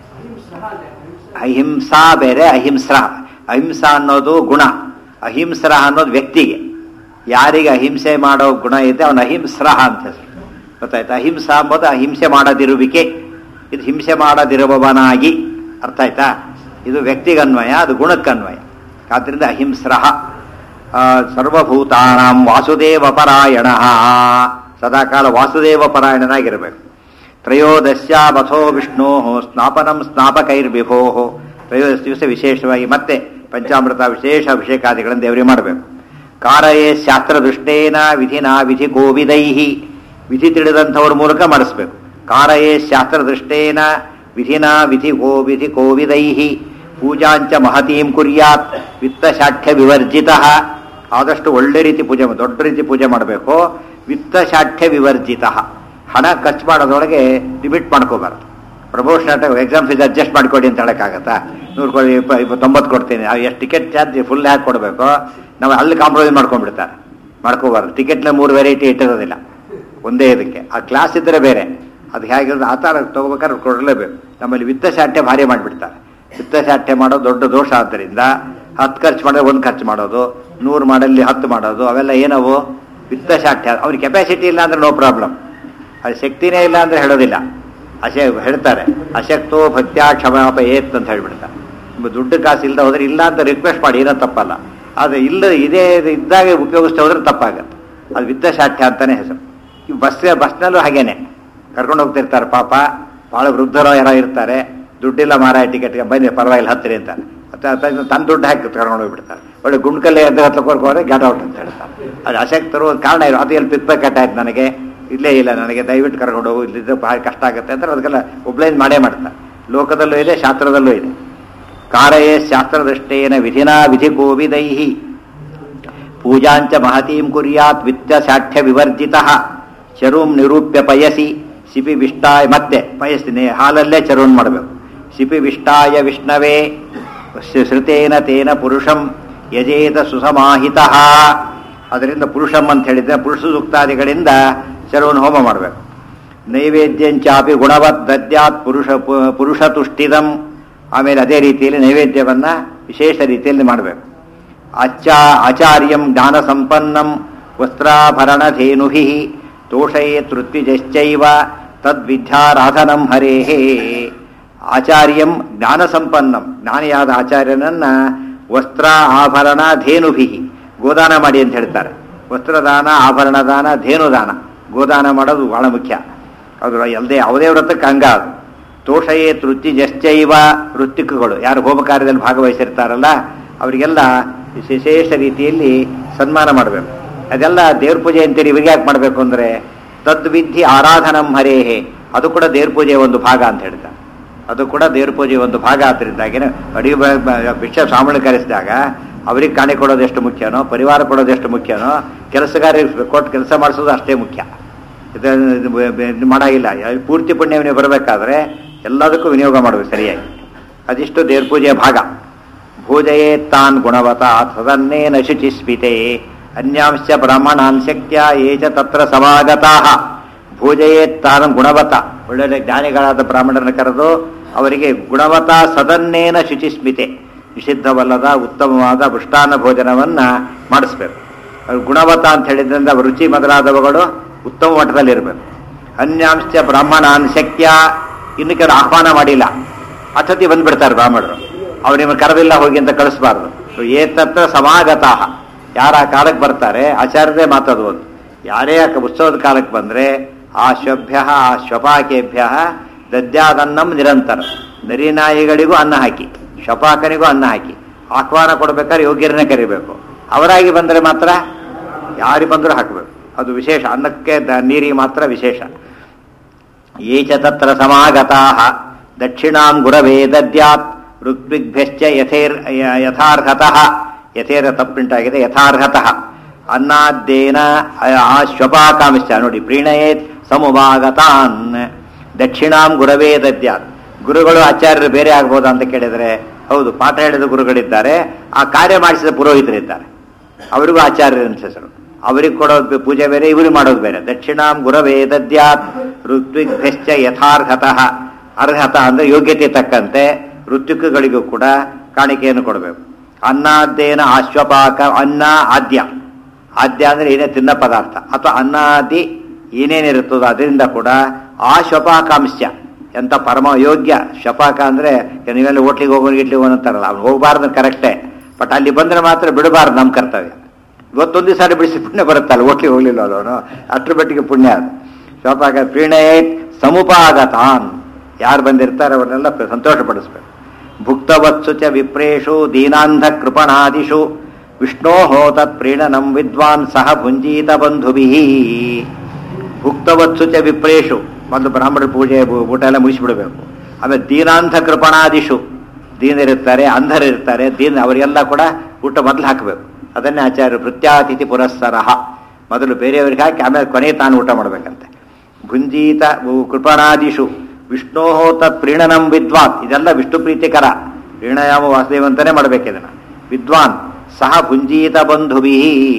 ಅಹಿಂಸಾ ಬೇರೆ ಅಹಿಂಸ್ರ ಅಹಿಂಸಾ ಅನ್ನೋದು ಗುಣ ಅಹಿಂಸ್ರ ಅನ್ನೋದು ವ್ಯಕ್ತಿಗೆ ಯಾರಿಗೆ ಅಹಿಂಸೆ ಮಾಡೋ ಗುಣ ಇದೆ ಅವನು ಅಹಿಂಸ್ರ ಅಂತ ಹೆಸರು ಗೊತ್ತಾಯ್ತಾ ಅಹಿಂಸಾ ಅಂಬೋದು ಅಹಿಂಸೆ ಮಾಡದಿರುವಿಕೆ ಇದು ಹಿಂಸೆ ಮಾಡದಿರುವವನಾಗಿ ಅರ್ಥ ಆಯ್ತಾ ಇದು ವ್ಯಕ್ತಿಗನ್ವಯ ಅದು ಗುಣಕ್ಕನ್ವಯ ಆದ್ರಿಂದ ಅಹಿಂಸ್ರ ಸರ್ವಭೂತಾನಾಂ ವಾಸುದೇವ ಪರಾಯಣ ಸದಾಕಾಲ ವಾಸುದೇವ ಪರಾಯಣನಾಗಿರಬೇಕು ತ್ರಯೋದಶ್ಯಾಮಥೋ ವಿಷ್ಣೋ ಸ್ನಾಪನಂ ಸ್ನಾಪಕೈರ್ವಿಭೋ ತ್ರಯೋದಶ ದಿವಸ ವಿಶೇಷವಾಗಿ ಮತ್ತೆ ಪಂಚಾಮೃತ ವಿಶೇಷ ಅಭಿಷೇಕಾದಿಗಳನ್ನು ದೇವರಿಗೆ ಮಾಡಬೇಕು ಕಾರಯೇ ಶಾಸ್ತ್ರದೃಷ್ಟೇನ ವಿಧಿನ ವಿಧಿ ಕೋವಿದೈಹಿ ವಿಧಿ ತಿಳಿದಂಥವ್ರ ಮೂಲಕ ಮಾಡಿಸ್ಬೇಕು ಕಾರಯೇ ಶಾಸ್ತ್ರದೃಷ್ಟೇನ ವಿಧಿನ ವಿಧಿ ಗೋ ವಿಧಿ ಕೋವಿದೈಹಿ ಪೂಜಾಂಚ ಮಹತೀಂ ಕುರ್ಯಾತ್ ವಿತ್ತಶಾಠ್ಯ ವಿವರ್ಜಿತ ಆದಷ್ಟು ಒಳ್ಳೆ ರೀತಿ ಪೂಜೆ ಮಾಡ್- ದೊಡ್ಡ ರೀತಿ ಪೂಜೆ ಮಾಡಬೇಕು ವಿತ್ತಶಾಠ್ಯ ವಿವರ್ಜಿತ ಹಣ ಖರ್ಚು ಮಾಡೋದ್ರೊಳಗೆ ಲಿಮಿಟ್ ಮಾಡ್ಕೋಬಾರ್ದು ಪ್ರಮೋಷನ್ ಎಕ್ಸಾಮ್ ಫೀಸ್ ಅಡ್ಜಸ್ಟ್ ಮಾಡ್ಕೊಡಿ ಅಂತ ಹೇಳಕ್ಕಾಗತ್ತಾ ನೂರು ಕೊಡಿ ಇಪ್ಪ ಇಪ್ಪ ತೊಂಬತ್ತು ಕೊಡ್ತೀನಿ ಆ ಎಷ್ಟು ಟಿಕೆಟ್ ಚಾರ್ಜ್ ಫುಲ್ ಯಾಕೆ ಕೊಡಬೇಕು ನಾವು ಅಲ್ಲಿ ಕಾಂಪ್ರಮೈಸ್ ಮಾಡ್ಕೊಂಡ್ಬಿಡ್ತಾರೆ ಮಾಡ್ಕೋಬಾರ್ದು ಟಿಕೆಟ್ನ ಮೂರು ವೆರೈಟಿ ಇಟ್ಟಿರೋದಿಲ್ಲ ಒಂದೇ ಇದಕ್ಕೆ ಆ ಕ್ಲಾಸ್ ಇದ್ದರೆ ಬೇರೆ ಅದು ಹೇಗಿರೋದು ಆ ಥರ ತೊಗೋಬೇಕಾದ್ರೆ ಕೊಡಲೇಬೇಕು ನಮ್ಮಲ್ಲಿ ವಿತ್ತಶಾಠ್ಯ ಭಾರಿ ಮಾಡಿಬಿಡ್ತಾರೆ ವಿತ್ತಶಾಠ್ಯ ಮಾಡೋದು ದೊಡ್ಡ ದೋಷ ಆದ್ದರಿಂದ ಹತ್ತು ಖರ್ಚು ಮಾಡಿದ್ರೆ ಒಂದು ಖರ್ಚು ಮಾಡೋದು ನೂರು ಮಾಡಲ್ಲಿ ಹತ್ತು ಮಾಡೋದು ಅವೆಲ್ಲ ಏನವು ವಿತ್ತಶಾಠ್ಯ ಅವ್ರಿಗೆ ಕೆಪಾಸಿಟಿ ಇಲ್ಲ ಅಂದ್ರೆ ನೋ ಪ್ರಾಬ್ಲಮ್ ಅದು ಶಕ್ತಿನೇ ಇಲ್ಲ ಅಂದ್ರೆ ಹೇಳೋದಿಲ್ಲ ಅಶೆ ಹೇಳ್ತಾರೆ ಅಶಕ್ತೋ ಭಕ್ತ್ಯಾ ಕ್ಷಮಾಪ ಏತ್ ಅಂತ ಹೇಳ್ಬಿಡ್ತಾರೆ ನಿಮ್ಮ ದುಡ್ಡು ಕಾಸು ಇಲ್ಲದೆ ಹೋದ್ರೆ ಇಲ್ಲ ಅಂತ ರಿಕ್ವೆಸ್ಟ್ ಮಾಡಿ ಏನೋ ತಪ್ಪಲ್ಲ ಅದು ಇಲ್ಲ ಇದೇ ಇದ್ದಾಗ ಉಪಯೋಗಿಸ್ತಾ ಹೋದ್ರೆ ತಪ್ಪಾಗತ್ತೆ ಅದು ವಿದ್ಯಾಶಾಠ್ಯ ಅಂತಾನೆ ಹೆಸರು ಈ ಬಸ್ ಬಸ್ನಲ್ಲೂ ಹಾಗೇನೆ ಕರ್ಕೊಂಡು ಹೋಗ್ತಿರ್ತಾರೆ ಪಾಪ ಭಾಳ ವೃದ್ಧರು ಯಾರೋ ಇರ್ತಾರೆ ದುಡ್ಡಿಲ್ಲ ಮಾರಾಯ ಟಿಕೆಟ್ಗೆ ಬನ್ನಿ ಪರವಾಗಿಲ್ಲ ಹತ್ತಿರಿ ಅಂತಾರೆ ಮತ್ತೆ ಅತ್ತ- ತನ್ನ ದುಡ್ಡು ಹಾಕಿ ಕರ್ಕೊಂಡು ಹೋಗ್ಬಿಡ್ತಾರೆ ಒಳ್ಳೆ ಗುಂಡ್ಕಲ್ಲೇ ಎದ್ದು ಹತ್ಲಕ್ಕೆ ಹೋದ್ರೆ ಗೆಟ್ ಔಟ್ ಅಂತ ಹೇಳ್ತಾರೆ ಅದು ಅಶಕ್ತರು ಒಂದು ಕಾರಣ ಇರೋ ಅದು ಎಲ್ಲಿ ಪಿಕ್ ಆಯ್ತು ನನಗೆ ಇಲ್ಲೇ ಇಲ್ಲ ನನಗೆ ದಯವಿಟ್ಟು ಕರ್ಕೊಂಡು ಹೋಗು ಇಲ್ಲಿದ್ರೆ ಭಾಳ ಕಷ್ಟ ಆಗುತ್ತೆ ಅಂತ ಅದಕ್ಕೆಲ್ಲ ಒಬ್ಲೈನ್ ಮಾಡೇ ಮಾಡ್ತಾರೆ ಲೋಕದಲ್ಲೂ ಇದೆ ಶಾಸ್ತ್ರದಲ್ಲೂ ಇದೆ ಕಾರಯೇ ಶಾಸ್ತ್ರದೃಷ್ಟೇನ ವಿಧಿನಾ ವಿಧಿ ಕೋವಿದೈಹಿ ಪೂಜಾಂಚ ಮಹತೀಂ ಕುರ್ಯಾತ್ ವಿತ್ಯಸಾಠ್ಯ ವಿವರ್ಜಿತ ಚರುಂ ನಿರೂಪ್ಯ ಪಯಸಿ ಸಿಪಿ ವಿಷ್ಟಾಯ ಮತ್ತೆ ಪಯಸ್ತೀನಿ ಹಾಲಲ್ಲೇ ಚರುನ್ ಮಾಡಬೇಕು ಸಿಪಿ ವಿಷ್ಟಾಯ ವಿಷ್ಣವೇ ಶ್ರ- ಶ್ರುತೇನ ತೇನ ಪುರುಷಂ ಯಜೇತ ಸುಸಮಾಹಿತ ಅದರಿಂದ ಪುರುಷಂ ಅಂತ ಹೇಳಿದ್ರೆ ಪುರುಷ ಸೂಕ್ತಾದಿಗಳಿಂದ ಚರುವನ್ ಹೋಮ ಮಾಡಬೇಕು ನೈವೇದ್ಯಂಚಾಪಿ ಗುಣವತ್ ದದ್ಯಾತ್ ಪುರುಷ ಪು- ಪುರುಷ ತುಷ್ಟಿದಂ ಆಮೇಲೆ ಅದೇ ರೀತಿಯಲ್ಲಿ ನೈವೇದ್ಯವನ್ನ ವಿಶೇಷ ರೀತಿಯಲ್ಲಿ ಮಾಡಬೇಕು ಅಚ್ಚ ಆಚಾರ್ಯಂ ಜ್ಞಾನ ಸಂಪನ್ನಂ ವಸ್ತ್ರಾಭರಣಧೇನುಭಿ ತೋಷಯೇತ್ ಋತ್ವಿಜಶ್ಚೈವ ತದ್ವಿದ್ಯಾರಾಧನಂ ಹರೇಹೇ ಆಚಾರ್ಯಂ ಜ್ಞಾನ ಸಂಪನ್ನಂ ಜ್ಞಾನಿಯಾದ ಆಚಾರ್ಯನನ್ನ ವಸ್ತ್ರ ಆಭರಣ ಧೇನುಭಿ ಗೋದಾನ ಮಾಡಿ ಅಂತ ಹೇಳ್ತಾರೆ ವಸ್ತ್ರದಾನ ಆಭರಣ ದಾನ ಧೇನುದಾನ ಗೋದಾನ ಮಾಡೋದು ಬಹಳ ಮುಖ್ಯ ಅದು ಎಲ್ಲದೆ ಯಾವುದೇ ವ್ರತಕ್ಕೆ ಅಂಗ ಅದು ತೋಷಯೇ ಋತ್ವಿಜಶ್ಚೈವ ಋತ್ವಿಕಗಳು ಯಾರು ಹೋಮ ಕಾರ್ಯದಲ್ಲಿ ಭಾಗವಹಿಸಿರ್ತಾರಲ್ಲ ಅವರಿಗೆಲ್ಲ ವಿಶೇಷ ರೀತಿಯಲ್ಲಿ ಸನ್ಮಾನ ಮಾಡಬೇಕು ಅದೆಲ್ಲ ದೇವ್ರ ಪೂಜೆ ಅಂತೀರಿ ಇವ್ರಿಗೆ ಯಾಕೆ ಮಾಡಬೇಕು ಅಂದರೆ ತದ್ವಿಧಿ ಆರಾಧನಂ ಹರೇಹೇ ಅದು ಕೂಡ ದೇವ್ರ ಪೂಜೆಯ ಒಂದು ಭಾಗ ಅಂತ ಹೇಳ್ತಾರೆ ಅದು ಕೂಡ ದೇವ್ರ ಪೂಜೆಯ ಒಂದು ಭಾಗ ಆದ್ರಿಂದಾಗಿನ ಅಡಿಗೆ ಭಿಕ್ಷ ಸ್ವಾಮಿಗಳು ಕರೆಸಿದಾಗ ಅವ್ರಿಗೆ ಕಾಣೆ ಕೊಡೋದು ಎಷ್ಟು ಮುಖ್ಯನೋ ಪರಿವಾರ ಕೊಡೋದು ಎಷ್ಟು ಮುಖ್ಯನೋ ಕೆಲಸಗಾರರಿಗೆ ಕೊಟ್ಟು ಕೆಲಸ ಮಾಡಿಸೋದು ಅಷ್ಟೇ ಮುಖ್ಯ ಇದು ಇದು ಬ- ಬ- ಇದು ಮಾಡಾಗಿಲ್ಲ ಯಾ- ಪೂರ್ತಿ ಪುಣ್ಯ ವಿನಿಯೋಗ ಬರಬೇಕಾದ್ರೆ ಎಲ್ಲದಕ್ಕೂ ವಿನಿಯೋಗ ಮಾಡಬೇಕು ಸರಿಯಾಗಿ ಅದಿಷ್ಟು ದೇವ್ರ ಪೂಜೆಯ ಭಾಗ ಭೋಜಯೇ ತಾನ್ ಗುಣವತ ತದನ್ನೇನ ಶುಚಿಸ್ಮಿತೆ ಅನ್ಯಾಂಶ ಬ್ರಾಹ್ಮಣಾನ್ ಶಕ್ಯ ಏಚ ತತ್ರ ಸಮಾಗತಾ ಭೋಜಯೇ ತಾನ್ ಗುಣವತ ಒಳ್ಳೊಳ್ಳೆ ಜ್ಞಾನಿಗಳಾದ ಬ್ರಾಹ್ಮಣರನ್ನು ಕರೆದು ಅವರಿಗೆ ಗುಣವತ ಸದನ್ನೇನ ಶುಚಿಸ್ಮಿತೆ ನಿಷಿದ್ಧವಲ್ಲದ ಉತ್ತಮವಾದ ಮೃಷ್ಟಾನ್ನ ಭೋಜನವನ್ನ ಮಾಡಿಸ್ಬೇಕು ಅವ್ರು ಗುಣವತ ಅಂತ ಹೇಳಿದ್ರಿಂದ ಅವ್ರ ರುಚಿ ಮೊದಲಾದವುಗಳು ಉತ್ತಮ ಮಟ್ಟದಲ್ಲಿರಬೇಕು ಅನ್ಯಾಂಶ ಬ್ರಾಹ್ಮಣಾನ್ ಶಕ್ಯ ಇನ್ನು ಕೆಲವು ಆಹ್ವಾನ ಮಾಡಿಲ್ಲ ಅತಿಥಿ ಬಂದ್ಬಿಡ್ತಾರೆ ಬ್ರಾಹ್ಮಣರು ಅವ್ರು ನಿಮ್ಮನ್ನು ಕರೆದಿಲ್ಲ ಹೋಗಿ ಅಂತ ಕಳಿಸ್ಬಾರ್ದು ಏತತ್ರ ಸಮಾಗತಾಹ ಯಾರ ಆ ಕಾಲಕ್ಕೆ ಬರ್ತಾರೆ ಆಚಾರ್ಯದೇ ಮಾತದು ಒಂದು ಯಾರೇ ಆ ಉತ್ಸವದ ಕಾಲಕ್ಕೆ ಬಂದ್ರೆ ಆ ಶ್ವಭ್ಯ ಆ ಶ್ವಪಾಕೇಭ್ಯ ದದ್ಯಾದನ್ನಂ ನಿರಂತರ ನರಿನಾಯಿಗಳಿಗೂ ಅನ್ನ ಹಾಕಿ ಶ್ವಪಾಕನಿಗೂ ಅನ್ನ ಹಾಕಿ ಆಹ್ವಾನ ಕೊಡ್ಬೇಕಾದ್ರೆ ಯೋಗ್ಯರನ್ನೇ ಕರಿಬೇಕು ಅವರಾಗಿ ಬಂದರೆ ಮಾತ್ರ ಯಾರಿಗೆ ಬಂದರೂ ಹಾಕಬೇಕು ಅದು ವಿಶೇಷ ಅನ್ನಕ್ಕೆ ದ- ನೀರಿಗೆ ಮಾತ್ರ ವಿಶೇಷ ಯೇ ಚ ತತ್ರ ಸಮಾಗತಾಃ ದಕ್ಷಿಣಾಂ ಗುರವೇ ದದ್ಯಾತ್ ಋಗ್ವಿಗ್ಭ್ಯಶ್ಚ ಯಥೇರ್ ಯ- ಯಥಾರ್ಹತಃ ಯಥೇರ ತಪ್ಪುಂಟಾಗಿದೆ ಯಥಾರ್ಹತಃ ಅನ್ನಾದ್ದೇನ ಆಶ್ವಪಾಕಾಂಶ ನೋಡಿ ಪ್ರೀಣಯೇತ್ ಸಮುಭಾಗತಾನ್ ದಕ್ಷಿಣಾಂ ಗುರವೇ ದದ್ಯಾತ್ ಗುರುಗಳು ಆಚಾರ್ಯರು ಬೇರೆ ಆಗ್ಬೋದಾ ಅಂತ ಕೇಳಿದರೆ ಹೌದು ಪಾಠ ಹೇಳಿದ ಗುರುಗಳಿದ್ದಾರೆ ಆ ಕಾರ್ಯ ಮಾಡಿಸಿದ ಪುರೋಹಿತರಿದ್ದಾರೆ ಅವರಿಗೂ ಆಚಾರ್ಯರ ಅಂತ ಹೆಸರು ಅವರಿಗೆ ಕೊಡೋದು ಪೂಜೆ ಬೇರೆ ಇವ್ರಿಗೆ ಮಾಡೋದು ಬೇರೆ ದಕ್ಷಿಣಾಂ ಗುರವೇ ದದ್ಯಾತ್ ಋತ್ವಿಗ್ಭ್ಯಶ್ಚ ಯಥಾರ್ಹತಃ ಅರ್ಹತ ಅಂದ್ರೆ ಯೋಗ್ಯತೆ ತಕ್ಕಂತೆ ಋತ್ವಿಕಗಳಿಗೂ ಕೂಡ ಕಾಣಿಕೆಯನ್ನು ಕೊಡಬೇಕು ಅನ್ನಾದ್ದೇನ ಆಶ್ವಪಾಕ ಅನ್ನ ಆದ್ಯ ಆದ್ಯ ಅಂದ್ರೆ ಏನೇ ತಿನ್ನ ಪದಾರ್ಥ ಅಥವಾ ಅನ್ನಾದಿ ಏನೇನಿರುತ್ತದೋ ಅದರಿಂದ ಕೂಡ ಆ ಶ್ವಪಾಕಾಂಶ ಎಂತ ಪರಮ ಯೋಗ್ಯ ಶಪಾಕ ಅಂದ್ರೆ ನೀವೆಲ್ಲ ಹೋಟ್ಲಿಗೆ ಹೋಗೋರು ಇಡ್ಲಿ ಅಂತಾರಲ್ಲ ಅವ್ನು ಹೋಗಬಾರ್ದು ಕರೆಕ್ಟೇ ಬಟ್ ಅಲ್ಲಿ ಬಂದ್ರೆ ಮಾತ್ರ ಬಿಡಬಾರ್ದು ನಮ್ಮ ಕರ್ತವ್ಯ ಇವತ್ತೊಂದು ಸಾರಿ ಬಿಡಿಸಿ ಪುಣ್ಯ ಬರುತ್ತಲ್ಲ ಹೋಟ್ಲಿಗೆ ಹೋಗ್ಲಿಲ್ಲ ಅವನು ಅಷ್ಟ್ರ ಮಟ್ಟಿಗೆ ಪುಣ್ಯ ಅದು ಶೋಪಾಕ ಪ್ರೀಣಯೇತ್ ಸಮುಪಾಗತಾನ್ ಯಾರು ಬಂದಿರ್ತಾರೆ ಅವರನ್ನೆಲ್ಲ ಪ್ರ- ಸಂತೋಷಪಡಿಸ್ಬೇಕು ಭುಕ್ತವತ್ಸು ಚ ವಿಪ್ರೇಷು ದೀನಾಂಧ ಕೃಪಣಾದಿಷು ವಿಷ್ಣೋ ತತ್ ಪ್ರೀಣನಂ ವಿದ್ವಾನ್ ಸಹ ಭುಂಜೀತ ಬಂಧುಭಿ ಭುಕ್ತವತ್ಸು ಚ ವಿಪ್ರೇಷು ಮೊದಲು ಬ್ರಾಹ್ಮಣ ಪೂಜೆ ಬು- ಊಟ ಎಲ್ಲ ಮುಗಿಸ್ಬಿಡ್ಬೇಕು ಆಮೇಲೆ ದೀನಾಂಧ ಕೃಪಣಾದಿಷು ದೀನರಿರ್ತಾರೆ ಅಂಧರಿರ್ತಾರೆ ದೀನ ಅವರಿಗೆಲ್ಲ ಕೂಡ ಊಟ ಮೊದಲು ಹಾಕಬೇಕು ಅದನ್ನೇ ಆಚಾರ್ಯರು ಪ್ರತ್ಯಾತಿಥಿ ಪುರಸ್ಸರಹ ಮೊದಲು ಬೇರೆಯವರಿಗೆ ಹಾಕಿ ಆಮೇಲೆ ಕೊನೆ ತಾನು ಊಟ ಮಾಡಬೇಕಂತೆ ಭುಂಜೀತ ಉ- ಕೃಪಣಾದಿಷು ವಿಷ್ಣೋ ತತ್ ಪ್ರೀಣನಂ ವಿದ್ವಾನ್ ಇದೆಲ್ಲ ವಿಷ್ಣು ಪ್ರೀತಿಕರ ಪ್ರೀಣಯಾಮ ವಾಸುದೇವಂತನೇ ಮಾಡಬೇಕು ಇದನ್ನ ವಿದ್ವಾನ್ ಸಹ ಭುಂಜೀತ ಬಂಧುಭಿ